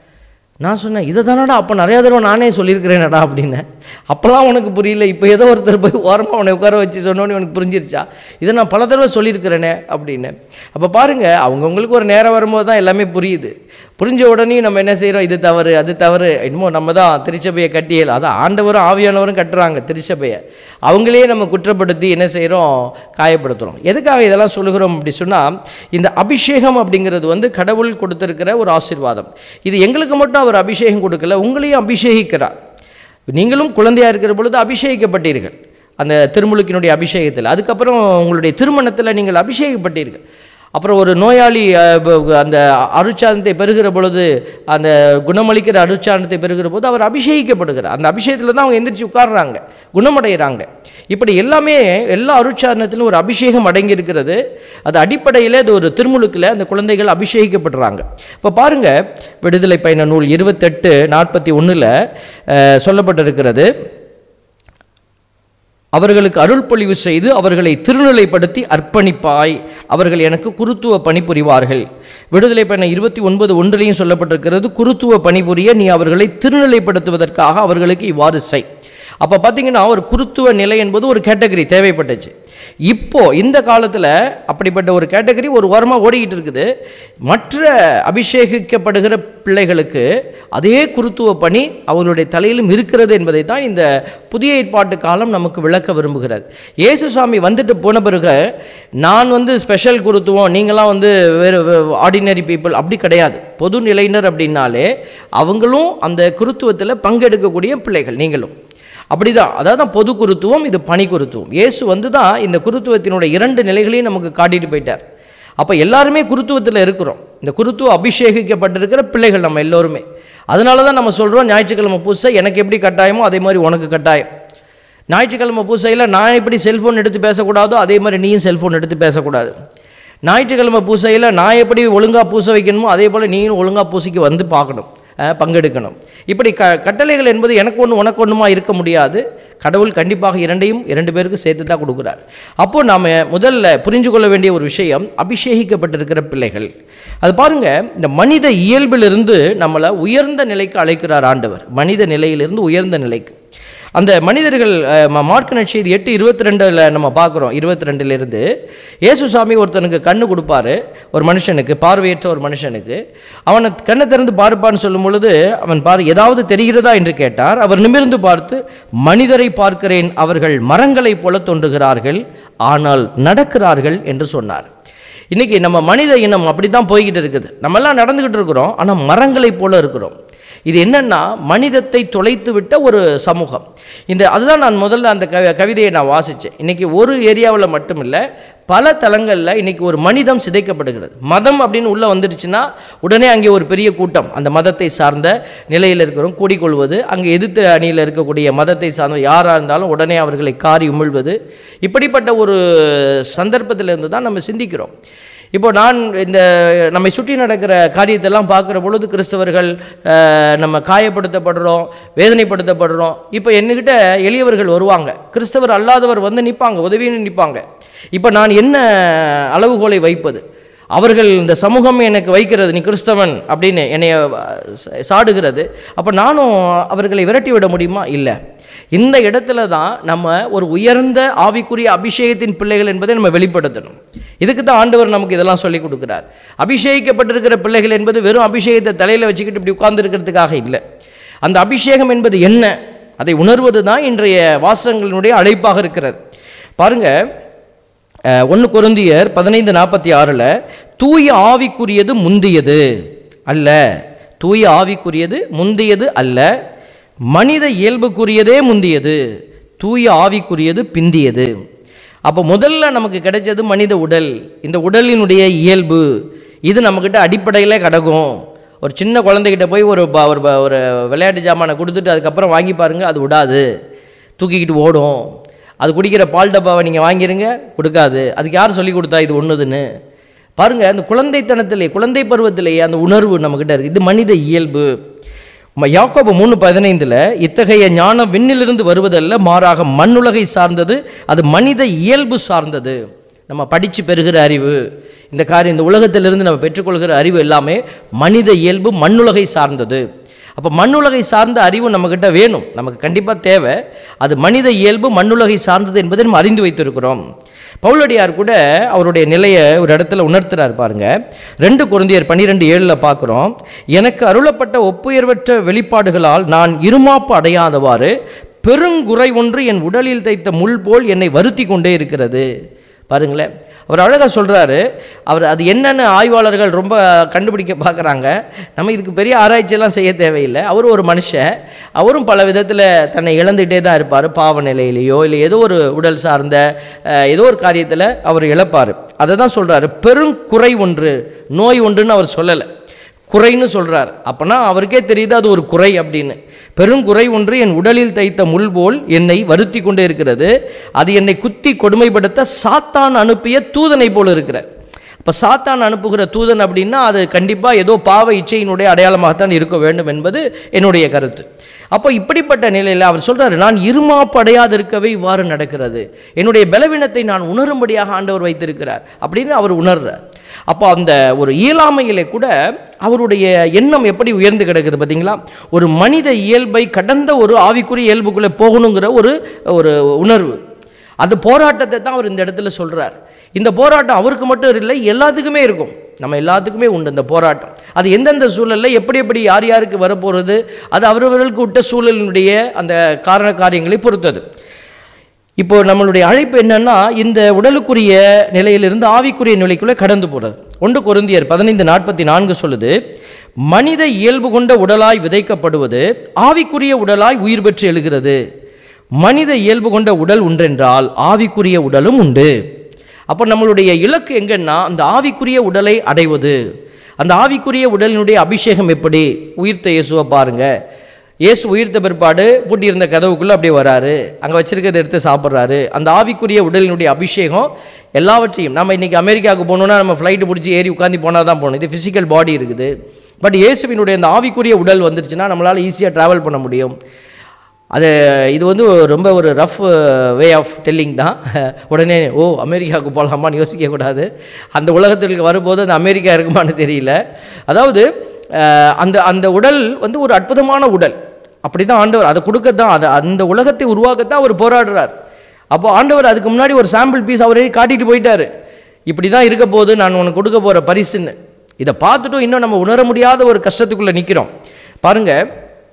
நான் சொன்னேன் இதை தானடா அப்போ நிறையா தடவை நானே சொல்லியிருக்கிறேனடா அப்படின்னு அப்போல்லாம் உனக்கு புரியல இப்போ ஏதோ ஒருத்தர் போய் ஓரமாக உன்னை உட்கார வச்சு சொன்னோன்னு உனக்கு புரிஞ்சிருச்சா இதை நான் பல தடவை சொல்லியிருக்கிறேனே அப்படின்னு அப்போ பாருங்கள் அவங்கவுங்களுக்கு ஒரு நேரம் வரும்போது தான் எல்லாமே புரியுது புரிஞ்ச உடனே நம்ம என்ன செய்கிறோம் இது தவறு அது தவறு என்னமோ நம்ம தான் திருச்சபையை கட்டியல் அதான் ஆண்டவரும் ஆவியானவரும் கட்டுறாங்க திருச்சபையை அவங்களே நம்ம குற்றப்படுத்தி என்ன செய்கிறோம் காயப்படுத்துகிறோம் எதுக்காக இதெல்லாம் சொல்லுகிறோம் அப்படி சொன்னால் இந்த அபிஷேகம் அப்படிங்கிறது வந்து கடவுள் கொடுத்திருக்கிற ஒரு ஆசீர்வாதம் இது எங்களுக்கு மட்டும் அவர் அபிஷேகம் கொடுக்கல உங்களையும் அபிஷேகிக்கிறார் நீங்களும் குழந்தையாக இருக்கிற பொழுது அபிஷேகிக்கப்பட்டீர்கள் அந்த திருமுழுக்கினுடைய அபிஷேகத்தில் அதுக்கப்புறம் உங்களுடைய திருமணத்தில் நீங்கள் அபிஷேகப்பட்டீர்கள் அப்புறம் ஒரு நோயாளி அஹ், ப- அந்த அருட்சாதனத்தை பெறுகிற பொழுது அந்த குணமளிக்கிற அருட்சாதனத்தை பெறுகிற போது அவர் அபிஷேகிக்கப்படுகிறார் அந்த அபிஷேகத்தில் தான் அவங்க எந்திரிச்சு உட்கார்றாங்க குணமடைகிறாங்க இப்படி எல்லாமே எல்லா அருட்சாதனத்திலும் ஒரு அபிஷேகம் அடங்கி இருக்கிறது அது அடிப்படையில் அது ஒரு திருமுழுக்கில் அந்த குழந்தைகள் அபிஷேகிக்கப்படுறாங்க இப்போ பாருங்க விடுதலை பயண நூல் இருபத்தெட்டு நாற்பத்தி ஒன்றில் சொல்லப்பட்டிருக்கிறது அவர்களுக்கு அருள் பொழிவு செய்து அவர்களை திருநிலைப்படுத்தி அர்ப்பணிப்பாய் அவர்கள் எனக்கு குருத்துவ பணிபுரிவார்கள் விடுதலை பண்ண இருபத்தி ஒன்பது ஒன்றிலையும் சொல்லப்பட்டிருக்கிறது குருத்துவ பணிபுரிய நீ அவர்களை திருநிலைப்படுத்துவதற்காக அவர்களுக்கு இவ்வாறு செய் அப்போ பார்த்தீங்கன்னா ஒரு குருத்துவ நிலை என்பது ஒரு கேட்டகரி தேவைப்பட்டுச்சு இப்போ இந்த காலத்தில் அப்படிப்பட்ட ஒரு கேட்டகரி ஒரு ஓரமாக ஓடிக்கிட்டு இருக்குது மற்ற அபிஷேகிக்கப்படுகிற பிள்ளைகளுக்கு அதே குருத்துவ பணி அவர்களுடைய தலையிலும் இருக்கிறது என்பதை தான் இந்த புதிய ஏற்பாட்டு காலம் நமக்கு விளக்க விரும்புகிறது இயேசு சாமி வந்துட்டு போன பிறகு நான் வந்து ஸ்பெஷல் குருத்துவம் நீங்களாம் வந்து வேறு ஆர்டினரி பீப்புள் அப்படி கிடையாது பொது நிலையினர் அப்படின்னாலே அவங்களும் அந்த குருத்துவத்தில் பங்கெடுக்கக்கூடிய பிள்ளைகள் நீங்களும் அப்படிதான் அதாவது தான் பொது குருத்துவம் இது பணி குருத்துவம் இயேசு வந்து தான் இந்த குருத்துவத்தினுடைய இரண்டு நிலைகளையும் நமக்கு காட்டிட்டு போயிட்டார் அப்போ எல்லாருமே குருத்துவத்தில் இருக்கிறோம் இந்த குருத்துவ அபிஷேகிக்கப்பட்டிருக்கிற பிள்ளைகள் நம்ம எல்லோருமே அதனால தான் நம்ம சொல்கிறோம் ஞாயிற்றுக்கிழமை பூசை எனக்கு எப்படி கட்டாயமோ அதே மாதிரி உனக்கு கட்டாயம் ஞாயிற்றுக்கிழமை பூசையில் நான் எப்படி செல்ஃபோன் எடுத்து பேசக்கூடாதோ அதே மாதிரி நீயும் செல்ஃபோன் எடுத்து பேசக்கூடாது ஞாயிற்றுக்கிழமை பூசையில் நான் எப்படி ஒழுங்காக பூச வைக்கணுமோ அதே போல் நீயும் ஒழுங்காக பூசைக்கு வந்து பார்க்கணும் அஹ், பங்கெடுக்கணும் இப்படி க கட்டளைகள் என்பது எனக்கு ஒன்று உனக்கு ஒன்றுமா இருக்க முடியாது கடவுள் கண்டிப்பாக இரண்டையும் இரண்டு பேருக்கு சேர்த்து தான் கொடுக்குறார் அப்போது நாம் முதல்ல புரிஞ்சு கொள்ள வேண்டிய ஒரு விஷயம் அபிஷேகிக்கப்பட்டிருக்கிற பிள்ளைகள் அது பாருங்க இந்த மனித இயல்பிலிருந்து நம்மளை உயர்ந்த நிலைக்கு அழைக்கிறார் ஆண்டவர் மனித நிலையிலிருந்து உயர்ந்த நிலைக்கு அந்த மனிதர்கள் அஹ், ம- மார்க்கு நற்செய்தி எட்டு இருபத்தி ரெண்டில் நம்ம பார்க்குறோம் இருபத்தி ரெண்டுலேருந்து இயேசுசாமி ஒருத்தனுக்கு கண்ணு கொடுப்பாரு ஒரு மனுஷனுக்கு பார்வையற்ற ஒரு மனுஷனுக்கு அவனை கண்ணை திறந்து பார்ப்பான்னு சொல்லும் பொழுது அவன் பார் ஏதாவது தெரிகிறதா என்று கேட்டார் அவர் நிமிர்ந்து பார்த்து மனிதரை பார்க்கிறேன் அவர்கள் மரங்களைப் போல தோன்றுகிறார்கள் ஆனால் நடக்கிறார்கள் என்று சொன்னார் இன்னைக்கு நம்ம மனித இனம் அப்படி தான் போய்கிட்டு இருக்குது நம்மெல்லாம் நடந்துக்கிட்டு இருக்கிறோம் ஆனால் மரங்களைப் போல இருக்கிறோம் இது என்னன்னா மனிதத்தை தொலைத்து விட்ட ஒரு சமூகம் இந்த அதுதான் நான் முதல்ல அந்த கவி கவிதையை நான் வாசித்தேன் இன்னைக்கு ஒரு ஏரியாவில் மட்டும் இல்லை பல தளங்களில் இன்னைக்கு ஒரு மனிதம் சிதைக்கப்படுகிறது மதம் அப்படின்னு உள்ளே வந்துடுச்சுன்னா உடனே அங்கே ஒரு பெரிய கூட்டம் அந்த மதத்தை சார்ந்த நிலையில் இருக்கிறோம் கூடிக்கொள்வது அங்கே எதிர்த்து அணியில் இருக்கக்கூடிய மதத்தை சார்ந்த யாராக இருந்தாலும் உடனே அவர்களை காரி உமிழ்வது இப்படிப்பட்ட ஒரு சந்தர்ப்பத்திலிருந்து தான் நம்ம சிந்திக்கிறோம் இப்போ நான் இந்த நம்மை சுற்றி நடக்கிற காரியத்தெல்லாம் பார்க்குற பொழுது கிறிஸ்தவர்கள் அஹ், நம்ம காயப்படுத்தப்படுறோம் வேதனைப்படுத்தப்படுறோம் இப்போ என்கிட்ட எளியவர்கள் வருவாங்க கிறிஸ்தவர் அல்லாதவர் வந்து நிற்பாங்க உதவின்னு நிற்பாங்க இப்போ நான் என்ன அளவுகோலை வைப்பது அவர்கள் இந்த சமூகம் எனக்கு வைக்கிறது நீ கிறிஸ்தவன் அப்படின்னு என்னை சாடுகிறது அப்போ நானும் அவர்களை விரட்டி விட முடியுமா இல்லை இந்த இடத்துல தான் நம்ம ஒரு உயர்ந்த ஆவிக்குரிய அபிஷேகத்தின் பிள்ளைகள் என்பதை நம்ம வெளிப்படுத்தணும் இதுக்கு தான் ஆண்டவர் நமக்கு இதெல்லாம் சொல்லி கொடுக்குறார் அபிஷேகிக்கப்பட்டிருக்கிற பிள்ளைகள் என்பது வெறும் அபிஷேகத்தை தலையில் வச்சுக்கிட்டு இப்படி உட்கார்ந்துருக்கிறதுக்காக இல்லை அந்த அபிஷேகம் என்பது என்ன அதை உணர்வது தான் இன்றைய வாசகங்களினுடைய அழைப்பாக இருக்கிறது பாருங்க ஒன்று கொருந்தியர் பதினைந்து நாற்பத்தி ஆறில் தூய ஆவிக்குரியது முந்தியது அல்ல தூய ஆவிக்குரியது முந்தியது அல்ல மனித இயல்புக்குரியதே முந்தியது தூய ஆவிக்குரியது பிந்தியது அப்போ முதல்ல நமக்கு கிடைச்சது மனித உடல் இந்த உடலினுடைய இயல்பு இது நம்மக்கிட்ட அடிப்படையில் கிடக்கும் ஒரு சின்ன குழந்தைகிட்ட போய் ஒரு ப- ஒரு ப- ஒரு விளையாட்டு ஜாமானை கொடுத்துட்டு அதுக்கப்புறம் வாங்கி பாருங்க அது விடாது தூக்கிக்கிட்டு ஓடும் அது குடிக்கிற பால் டப்பாவை நீங்கள் வாங்கிருங்க கொடுக்காது அதுக்கு யார் சொல்லி கொடுத்தா இது ஒன்றுதுன்னு பாருங்க அந்த குழந்தைத்தனத்திலே குழந்தை பருவத்திலேயே அந்த உணர்வு நம்மக்கிட்ட இருக்குது இது மனித இயல்பு ம- யாக்கோபு மூணு பதினைந்தில் இத்தகைய ஞானம் விண்ணிலிருந்து வருவதல்ல மாறாக மண்ணுலகை சார்ந்தது அது மனித இயல்பு சார்ந்தது நம்ம படித்து பெறுகிற அறிவு இந்த காரியம் இந்த உலகத்திலிருந்து நம்ம பெற்றுக்கொள்கிற அறிவு எல்லாமே மனித இயல்பு மண்ணுலகை சார்ந்தது அப்போ மண்ணுலகை சார்ந்த அறிவு நம்மக்கிட்ட வேணும் நமக்கு கண்டிப்பாக தேவை அது மனித இயல்பு மண்ணுலகை சார்ந்தது என்பதை நம்ம அறிந்து வைத்திருக்கிறோம் பவுலடியார் கூட அவருடைய நிலையை ஒரு இடத்துல உணர்த்துறார் பாருங்க ரெண்டு குருந்தியர் பன்னிரெண்டு ஏழில் பார்க்குறோம் எனக்கு அருளப்பட்ட ஒப்புயர்வற்ற வெளிப்பாடுகளால் நான் இருமாப்பு அடையாதவாறு பெருங்குறை ஒன்று என் உடலில் தைத்த முள் போல் என்னை வருத்தி கொண்டே இருக்கிறது பாருங்களேன் அவர் அழகாக சொல்கிறாரு அவர் அது என்னென்ன ஆய்வாளர்கள் ரொம்ப கண்டுபிடிக்க பார்க்குறாங்க நம்ம இதுக்கு பெரிய ஆராய்ச்சியெல்லாம் செய்ய தேவையில்லை அவர் ஒரு மனுஷன் அவரும் பல விதத்தில் தன்னை இழந்துகிட்டே தான் இருப்பார் பாவ நிலையிலேயோ இல்லை ஏதோ ஒரு உடல் சார்ந்த அஹ், ஏதோ ஒரு காரியத்தில் அவர் இழப்பார் அதை தான் சொல்கிறாரு பெருங்குறை ஒன்று நோய் ஒன்றுன்னு அவர் சொல்லலை குறைன்னு சொல்றார் அப்பனா அவருக்கே தெரியுது அது ஒரு குறை அப்படின்னு பெருங்குறை ஒன்று என் உடலில் தைத்த முள் போல் என்னை வருத்தி கொண்டே இருக்கிறது அது என்னை குத்தி கொடுமைப்படுத்த சாத்தான் அனுப்பிய தூதனை போல் இருக்கிற இப்போ சாத்தான் அனுப்புகிற தூதன் அப்படின்னா அது கண்டிப்பாக ஏதோ பாவ இச்சையினுடைய அடையாளமாகத்தான் இருக்க வேண்டும் என்பது என்னுடைய கருத்து அப்போ இப்படிப்பட்ட நிலையில் அவர் சொல்றாரு நான் இருமாப்படையாது இருக்கவே இவ்வாறு நடக்கிறது என்னுடைய பலவீனத்தை நான் உணரும்படியாக ஆண்டவர் வைத்திருக்கிறார் அப்படின்னு அவர் உணர்றார் அப்போ அந்த ஒரு இயலாமையிலே கூட அவருடைய எண்ணம் எப்படி உயர்ந்து கிடக்குது பார்த்தீங்களா ஒரு மனித இயல்பை கடந்த ஒரு ஆவிக்குரிய இயல்புக்குள்ளே போகணுங்கிற ஒரு ஒரு உணர்வு அந்த போராட்டத்தை தான் அவர் இந்த இடத்துல சொல்றார் இந்த போராட்டம் அவருக்கு மட்டும் இல்லை எல்லாத்துக்குமே இருக்கும் நம்ம எல்லாத்துக்குமே உண்டு இந்த போராட்டம் அது எந்தெந்த சூழலில் எப்படி எப்படி யார் யாருக்கு வரப்போகிறது அது அவரவர்களுக்கு விட்ட சூழலினுடைய அந்த காரண காரியங்களை பொறுத்தது இப்போ நம்மளுடைய அழைப்பு என்னன்னா இந்த உடலுக்குரிய நிலையிலிருந்து ஆவிக்குரிய நிலைக்குள்ளே கடந்து போகிறது ஒன்று கொருந்தியர் பதினைந்து நாற்பத்தி நான்கு சொல்லுது மனித இயல்பு கொண்ட உடலாய் விதைக்கப்படுவது ஆவிக்குரிய உடலாய் உயிர் பெற்று எழுகிறது மனித இயல்பு கொண்ட உடல் உண்டென்றால் ஆவிக்குரிய உடலும் உண்டு அப்போ நம்மளுடைய இலக்கு எங்கன்னா அந்த ஆவிக்குரிய உடலை அடைவது அந்த ஆவிக்குரிய உடலினுடைய அபிஷேகம் எப்படி உயிர்த்த இயேசுவை பாருங்க இயேசு உயிர்த்த பிற்பாடு பூட்டியிருந்த கதவுக்குள்ளே அப்படியே வராரு அங்கே வச்சிருக்கிறத எடுத்து சாப்பிட்றாரு அந்த ஆவிக்குரிய உடலினுடைய அபிஷேகம் எல்லாவற்றையும் நம்ம இன்னைக்கு அமெரிக்காவுக்கு போகணுன்னா நம்ம ஃப்ளைட்டு பிடிச்சி ஏறி உட்காந்து போனால் தான் போகணும் இது ஃபிசிக்கல் பாடி இருக்குது பட் இயேசுவினுடைய அந்த ஆவிக்குரிய உடல் வந்துருச்சுன்னா நம்மளால் ஈஸியாக ட்ராவல் பண்ண முடியும் அது இது வந்து ரொம்ப ஒரு ரஃப் வே ஆஃப் டெல்லிங் தான் உடனே ஓ அமெரிக்காவுக்கு போகலாமான்னு யோசிக்கக்கூடாது அந்த உலகத்திற்கு வரும்போது அந்த அமெரிக்கா இருக்குமான்னு தெரியல அதாவது அஹ், அந்த அந்த உடல் வந்து ஒரு அற்புதமான உடல் அப்படி தான் ஆண்டவர் அதை கொடுக்கத்தான் அதை அந்த உலகத்தை உருவாக்கத்தான் அவர் போராடுறார் அப்போ ஆண்டவர் அதுக்கு முன்னாடி ஒரு சாம்பிள் பீஸ் அவரே காட்டிட்டு போயிட்டாரு இப்படி தான் இருக்க போது நான் உனக்கு கொடுக்க போகிற பரிசுன்னு இதை பார்த்துட்டும் இன்னும் நம்ம உணர முடியாத ஒரு கஷ்டத்துக்குள்ளே நிற்கிறோம் பாருங்கள்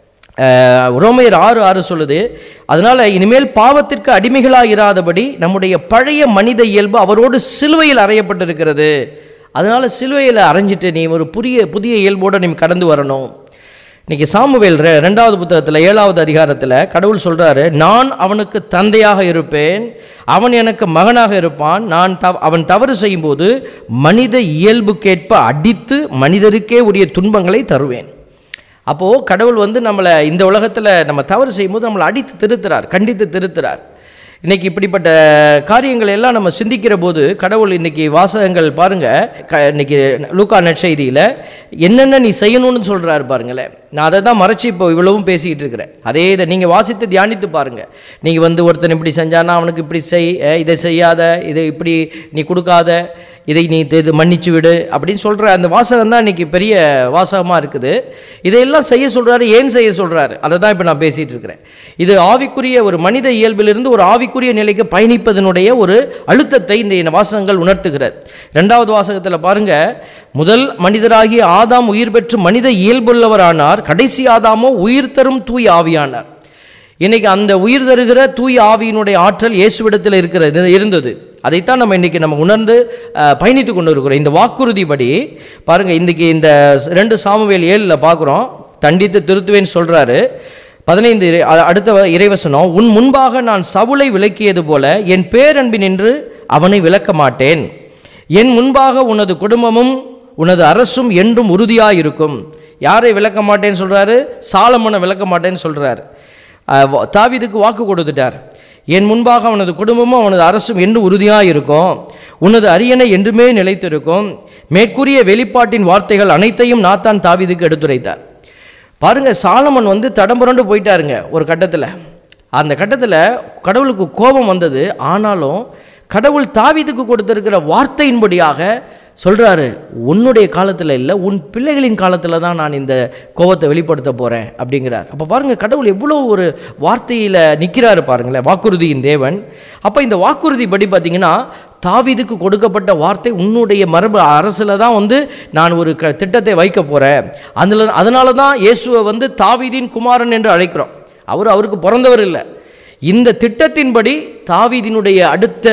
அஹ், ரோமையர் ஆறு ஆறு சொல்லுது அதனால இனிமேல் பாவத்திற்கு அடிமைகளாக இராதபடி நம்முடைய பழைய மனித இயல்பு அவரோடு சிலுவையில் அறையப்பட்டிருக்கிறது அதனால சிலுவையில் அரைஞ்சிட்டு நீ ஒரு புதிய புதிய இயல்போடு நீ கடந்து வரணும் இன்னைக்கு சாமுவேல் ரெ- ரெண்டாவது புத்தகத்தில் ஏழாவது அதிகாரத்தில் கடவுள் சொல்றாரு நான் அவனுக்கு தந்தையாக இருப்பேன் அவன் எனக்கு மகனாக இருப்பான் நான் தவ அவன் தவறு செய்யும்போது மனித இயல்புக்கேற்ப அடித்து மனிதருக்கே உரிய துன்பங்களை தருவேன் அப்போது கடவுள் வந்து நம்மளை இந்த உலகத்தில் நம்ம தவறு செய்யும்போது நம்மளை அடித்து திருத்துறார் கண்டித்து திருத்துறார் இன்னைக்கு இப்படிப்பட்ட காரியங்களை எல்லாம் நம்ம சிந்திக்கிற போது கடவுள் இன்னைக்கு வாசகங்கள் பாருங்க க இன்னைக்கு லூக்கா நற்செய்தியில் என்னென்ன நீ செய்யணும்னு சொல்றாரு பாருங்களேன் நான் அதை தான் மறைச்சி இப்போ இவ்வளவும் பேசிக்கிட்டு இருக்கிறேன் அதே இதை நீங்கள் வாசித்து தியானித்து பாருங்க நீங்கள் வந்து ஒருத்தன் இப்படி செஞ்சானா அவனுக்கு இப்படி செய் அஹ் இதை செய்யாத இதை இப்படி நீ கொடுக்காத இதை நீ இது- இது மன்னிச்சு விடு அப்படின்னு சொல்கிற அந்த வாசகம் தான் இன்னைக்கு பெரிய வாசகமாக இருக்குது இதையெல்லாம் செய்ய சொல்கிறாரு ஏன் செய்ய சொல்கிறாரு அதை தான் இப்போ நான் பேசிகிட்டு இருக்கிறேன் இது ஆவிக்குரிய ஒரு மனித இயல்பிலிருந்து ஒரு ஆவிக்குரிய நிலைக்கு பயணிப்பதனுடைய ஒரு அழுத்தத்தை இந்த வாசகங்கள் உணர்த்துகிறது ரெண்டாவது வாசகத்தில் பாருங்க முதல் மனிதராகிய ஆதாம் உயிர் பெற்று மனித இயல்புள்ளவரானார் கடைசி ஆதாமோ உயிர் தரும் தூய் ஆவியானார் இன்னைக்கு அந்த உயிர் தருகிற தூய் ஆவியினுடைய ஆற்றல் இயேசுவிடத்தில் இருக்கிறது இருந்தது அதைத்தான் நம்ம இன்னைக்கு நம்ம உணர்ந்து அஹ், பயணித்து கொண்டு இருக்கிறோம் இந்த வாக்குறுதிப்படி பாருங்க இன்னைக்கு இந்த ரெண்டு சாமுவேல் ஏழில் பார்க்குறோம் தண்டித்து திருத்துவேன்னு சொல்றாரு பதினைந்து இறை- அ- அடுத்த வ- இறைவசனம் உன் முன்பாக நான் சவுளை விலக்கியது போல என் பேரன்பினின்று அவனை விலக்க மாட்டேன் என் முன்பாக உனது குடும்பமும் உனது அரசும் என்றும் உறுதியாயிருக்கும் யாரை விளக்க மாட்டேன்னு சொல்றாரு சாலமனை விளக்க மாட்டேன்னு சொல்றாரு அஹ் வா- தாவீதுக்கு வாக்கு கொடுத்துட்டார் என் முன்பாக அவனது குடும்பமும் அவனது அரசும் என்று உறுதியாக இருக்கும் உனது அரியணை என்றுமே நிலைத்திருக்கும் மேற்கூறிய வெளிப்பாட்டின் வார்த்தைகள் அனைத்தையும் நாத்தான் தாவீதுக்கு எடுத்துரைத்தார் பாருங்க சாலமன் வந்து தடம்புரண்டு போயிட்டாருங்க ஒரு கட்டத்தில் அந்த கட்டத்தில் கடவுளுக்கு கோபம் வந்தது ஆனாலும் கடவுள் தாவீதுக்கு கொடுத்திருக்கிற வார்த்தையின்படியாக சொல்றாரு உன்னுடைய காலத்தில் இல்லை உன் பிள்ளைகளின் காலத்தில் தான் நான் இந்த கோபத்தை வெளிப்படுத்த போகிறேன் அப்படிங்கிறார் அப்போ பாருங்க கடவுள் எவ்வளோ ஒரு வார்த்தையில் நிற்கிறாரு பாருங்களேன் வாக்குறுதியின் தேவன் அப்போ இந்த வாக்குறுதி படி பார்த்தீங்கன்னா தாவீதுக்கு கொடுக்கப்பட்ட வார்த்தை உன்னுடைய மரபு அரசில் தான் வந்து நான் ஒரு க திட்டத்தை வைக்க போகிறேன் அதில் அதனால தான் இயேசுவை வந்து தாவீதின் குமாரன் என்று அழைக்கிறோம் அவர் அவருக்கு பிறந்தவர் இல்லை இந்த திட்டத்தின்படி தாவீதினுடைய அடுத்த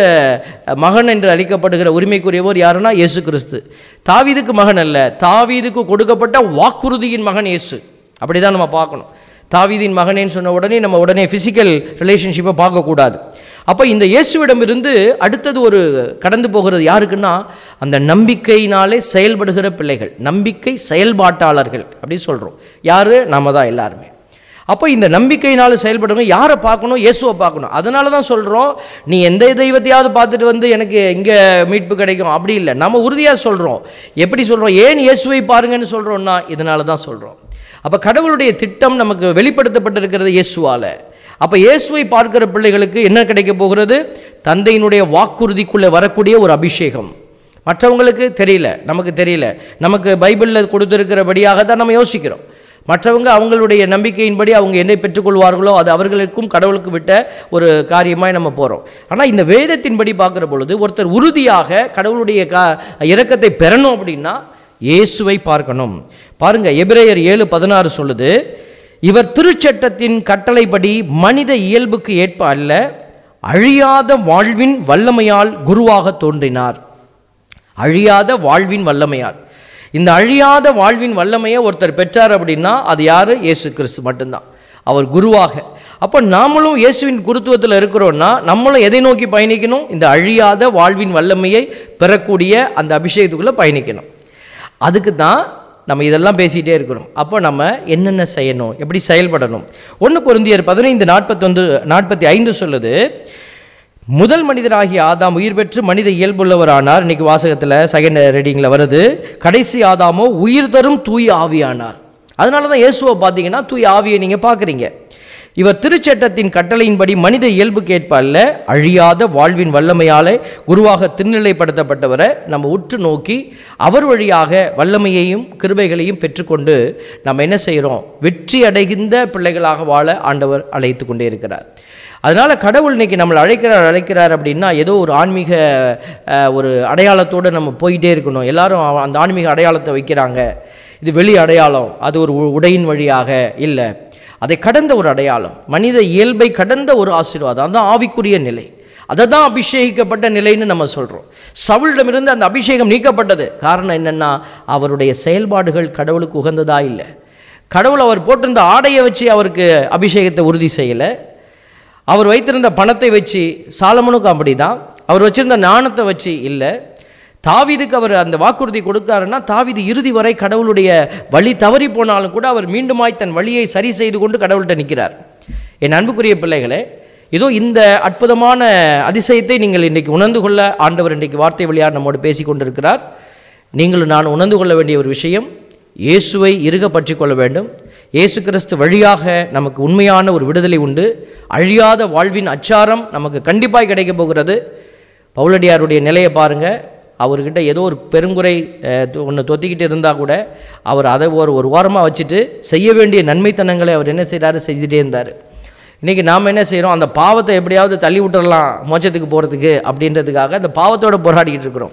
மகன் என்று அழைக்கப்படுகிற உரிமைக்குரியவர் யாருன்னா இயேசு கிறிஸ்து தாவீதுக்கு மகன் அல்ல தாவீதுக்கு கொடுக்கப்பட்ட வாக்குறுதியின் மகன் இயேசு அப்படி தான் நம்ம பார்க்கணும் தாவீதின் மகனேன்னு சொன்ன உடனே நம்ம உடனே ஃபிசிக்கல் ரிலேஷன்ஷிப்பை பார்க்கக்கூடாது அப்போ இந்த இயேசுவிடமிருந்து அடுத்தது ஒரு கடந்து போகிறது யாருக்குன்னா அந்த நம்பிக்கையினாலே செயல்படுகிற பிள்ளைகள் நம்பிக்கை செயல்பாட்டாளர்கள் அப்படின்னு சொல்கிறோம் யார் நாம தான் எல்லாருமே அப்போ இந்த நம்பிக்கையினால செயல்படுறவங்க யாரை பார்க்கணும் இயேசுவை பார்க்கணும் அதனால தான் சொல்கிறோம் நீ எந்த தெய்வத்தையாவது பார்த்துட்டு வந்து எனக்கு இங்கே மீட்பு கிடைக்கும் அப்படி இல்லை நம்ம உறுதியாக சொல்கிறோம் எப்படி சொல்கிறோம் ஏன் இயேசுவை பாருங்கன்னு சொல்கிறோம்னா இதனால தான் சொல்கிறோம் அப்போ கடவுளுடைய திட்டம் நமக்கு வெளிப்படுத்தப்பட்டிருக்கிறது இயேசுவால் அப்போ இயேசுவை பார்க்கிற பிள்ளைகளுக்கு என்ன கிடைக்க போகிறது தந்தையினுடைய வாக்குறுதிக்குள்ளே வரக்கூடிய ஒரு அபிஷேகம் மற்றவங்களுக்கு தெரியல நமக்கு தெரியல நமக்கு பைபிளில் கொடுத்துருக்கிறபடியாக தான் நம்ம யோசிக்கிறோம் மற்றவங்க அவங்களுடைய நம்பிக்கையின்படி அவங்க என்னை பெற்றுக்கொள்வார்களோ அது அவர்களுக்கும் கடவுளுக்கு விட்ட ஒரு காரியமாய் நம்ம போகிறோம் ஆனால் இந்த வேதத்தின்படி பார்க்குற பொழுது ஒருத்தர் உறுதியாக கடவுளுடைய கா இரக்கத்தை பெறணும் அப்படின்னா இயேசுவை பார்க்கணும் பாருங்க எபிரேயர் ஏழு பதினாறு சொல்லுது இவர் திருச்சட்டத்தின் கட்டளைப்படி மனித இயல்புக்கு ஏற்ப அல்ல அழியாத வாழ்வின் வல்லமையால் குருவாக தோன்றினார் அழியாத வாழ்வின் வல்லமையால் இந்த அழியாத வாழ்வின் வல்லமையை ஒருத்தர் பெற்றார் அப்படின்னா அது யாரு இயேசு கிறிஸ்து மட்டும்தான் அவர் குருவாக அப்போ நாமளும் இயேசுவின் குருத்துவத்தில் இருக்கிறோம்னா நம்மளும் எதை நோக்கி பயணிக்கணும் இந்த அழியாத வாழ்வின் வல்லமையை பெறக்கூடிய அந்த அபிஷேகத்துக்குள்ளே பயணிக்கணும் அதுக்கு தான் நம்ம இதெல்லாம் பேசிகிட்டே இருக்கிறோம் அப்போ நம்ம என்னென்ன செய்யணும் எப்படி செயல்படணும் ஒன்று குருந்தியர் பதினைந்து நாற்பத்தொன்று நாற்பத்தி ஐந்து சொல்லுது முதல் மனிதராகிய ஆதாம் உயிர் பெற்று மனித இயல்புள்ளவரானார் இன்னைக்கு வாசகத்தில் செகண்ட் ரீடிங்கில் வருது கடைசி ஆதாமோ உயிர் தரும் தூய் ஆவியானார் அதனால தான் இயேசுவை பார்த்தீங்கன்னா தூய் ஆவியை நீங்கள் பார்க்குறீங்க இவர் திருச்சட்டத்தின் கட்டளையின்படி மனித இயல்புக்கு ஏற்ப அல்ல அழியாத வாழ்வின் வல்லமையாலே குருவாக திருநிலைப்படுத்தப்பட்டவரை நம்ம உற்று நோக்கி அவர் வழியாக வல்லமையையும் கிருபைகளையும் பெற்றுக்கொண்டு நம்ம என்ன செய்கிறோம் வெற்றி அடைகின்ற பிள்ளைகளாக வாழ ஆண்டவர் அழைத்து கொண்டே இருக்கிறார் அதனால் கடவுள் இன்னைக்கு நம்மளை அழைக்கிறார் அழைக்கிறார் அப்படின்னா ஏதோ ஒரு ஆன்மீக அஹ், ஒரு அடையாளத்தோடு நம்ம போயிட்டே இருக்கணும் எல்லாரும் அவ- அந்த ஆன்மீக அடையாளத்தை வைக்கிறாங்க இது வெளி அடையாளம் அது ஒரு உ- உடையின் வழியாக இல்லை அதை கடந்த ஒரு அடையாளம் மனித இயல்பை கடந்த ஒரு ஆசீர்வாதம் அதுதான் ஆவிக்குரிய நிலை அதை தான் அபிஷேகிக்கப்பட்ட நிலைன்னு நம்ம சொல்கிறோம் சவுளிடமிருந்து அந்த அபிஷேகம் நீக்கப்பட்டது காரணம் என்னென்னா அவருடைய செயல்பாடுகள் கடவுளுக்கு உகந்ததா இல்லை கடவுள் அவர் போட்டிருந்த ஆடையை வச்சு அவருக்கு அபிஷேகத்தை உறுதி செய்யலை அவர் வைத்திருந்த பணத்தை வச்சு சாலமனுக்கும் அப்படி தான் அவர் வச்சிருந்த நாணத்தை வச்சு இல்லை தாவீதுக்கு அவர் அந்த வாக்குறுதி கொடுத்தாருன்னா தாவீது இறுதி வரை கடவுளுடைய வழி தவறி போனாலும் கூட அவர் மீண்டுமாய் தன் வழியை சரி செய்து கொண்டு கடவுள்கிட்ட நிற்கிறார் என் அன்புக்குரிய பிள்ளைகளே இதோ இந்த அற்புதமான அதிசயத்தை நீங்கள் இன்றைக்கு உணர்ந்து கொள்ள ஆண்டவர் இன்றைக்கு வார்த்தை வழியாக நம்மோடு பேசி கொண்டிருக்கிறார் நீங்களும் நான் உணர்ந்து கொள்ள வேண்டிய ஒரு விஷயம் இயேசுவை இறுக பற்றி கொள்ள வேண்டும் இயேசு கிறிஸ்து வழியாக நமக்கு உண்மையான ஒரு விடுதலை உண்டு அழியாத வாழ்வின் அச்சாரம் நமக்கு கண்டிப்பாக கிடைக்கப் போகிறது பவுலடியாருடைய நிலையை பாருங்க அவர்கிட்ட ஏதோ ஒரு பெருங்குறை ஒன்று தொத்திக்கிட்டு இருந்தால் கூட அவர் அதை ஒரு ஒரு ஓரமாக வச்சுட்டு செய்ய வேண்டிய நன்மைத்தனங்களை அவர் என்ன செய்கிறாரு செஞ்சுட்டே இருந்தார் இன்றைக்கி நாம் என்ன செய்கிறோம் அந்த பாவத்தை எப்படியாவது தள்ளி விட்டுறலாம் மோட்சத்துக்கு போகிறதுக்கு அப்படின்றதுக்காக அந்த பாவத்தோட போராடிக்கிட்டு இருக்கிறோம்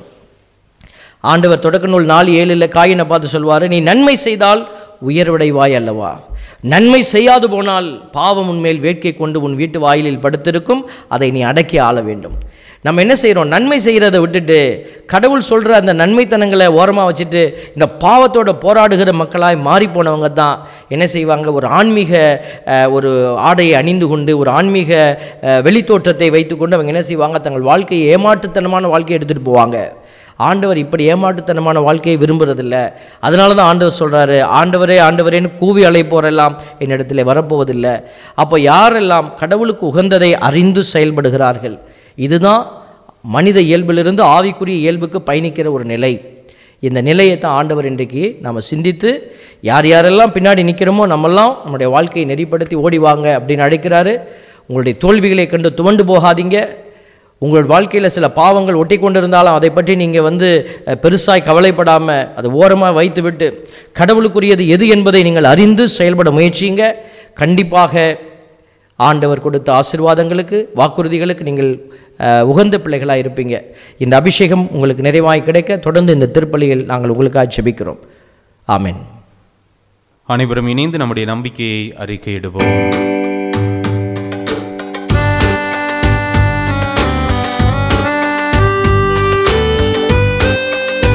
ஆண்டவர் தொடக்க நூல் நாலு ஏழில் காயினை பார்த்து சொல்வார் நீ நன்மை செய்தால் உயர்வடைவாய் அல்லவா நன்மை செய்யாது போனால் பாவம் உன்மேல் வேட்கை கொண்டு உன் வீட்டு வாயிலில் படுத்திருக்கும் அதை நீ அடக்கி ஆள வேண்டும் நம்ம என்ன செய்கிறோம் நன்மை செய்கிறத விட்டுட்டு கடவுள் சொல்கிற அந்த நன்மைத்தனங்களை ஓரமாக வச்சுட்டு இந்த பாவத்தோட போராடுகிற மக்களாய் மாறி போனவங்க தான் என்ன செய்வாங்க ஒரு ஆன்மீக அஹ், ஒரு ஆடையை அணிந்து கொண்டு ஒரு ஆன்மீக அஹ், வெளித்தோற்றத்தை வைத்துக்கொண்டு அவங்க என்ன செய்வாங்க தங்கள் வாழ்க்கையை ஏமாற்றுத்தனமான வாழ்க்கையை எடுத்துகிட்டு போவாங்க ஆண்டவர் இப்படி ஏமாட்டுத்தனமான வாழ்க்கையை விரும்புறதில்ல அதனால தான் ஆண்டவர் சொல்கிறாரு ஆண்டவரே ஆண்டவரேன்னு கூவி அழைப்போரெல்லாம் என்னிடத்தில் வரப்போவதில்லை அப்போ யாரெல்லாம் கடவுளுக்கு உகந்ததை அறிந்து செயல்படுகிறார்கள் இதுதான் மனித இயல்பிலிருந்து ஆவிக்குரிய இயல்புக்கு பயணிக்கிற ஒரு நிலை இந்த நிலையை தான் ஆண்டவர் இன்றைக்கு நம்ம சிந்தித்து யார் யாரெல்லாம் பின்னாடி நிற்கிறோமோ நம்மெல்லாம் நம்முடைய வாழ்க்கையை நெறிப்படுத்தி ஓடி வாங்க அப்படின்னு அழைக்கிறாரு உங்களுடைய தோல்விகளை கண்டு துவண்டு போகாதீங்க உங்கள் வாழ்க்கையில் சில பாவங்கள் ஒட்டி கொண்டிருந்தாலும் அதை பற்றி நீங்கள் வந்து அஹ், பெருசாய் கவலைப்படாமல் அதை ஓரமாக வைத்துவிட்டு கடவுளுக்குரியது எது என்பதை நீங்கள் அறிந்து செயல்பட முயற்சியுங்க கண்டிப்பாக ஆண்டவர் கொடுத்த ஆசீர்வாதங்களுக்கு வாக்குறுதிகளுக்கு நீங்கள் அஹ், உகந்த பிள்ளைகளாக இருப்பீங்க இந்த அபிஷேகம் உங்களுக்கு நிறைவாய் கிடைக்க தொடர்ந்து இந்த திருப்பலியில் நாங்கள் உங்களுக்காக ஜெபிக்கிறோம் ஆமென் அனைவரும் இணைந்து நம்முடைய நம்பிக்கையை அறிக்கையிடுவோம்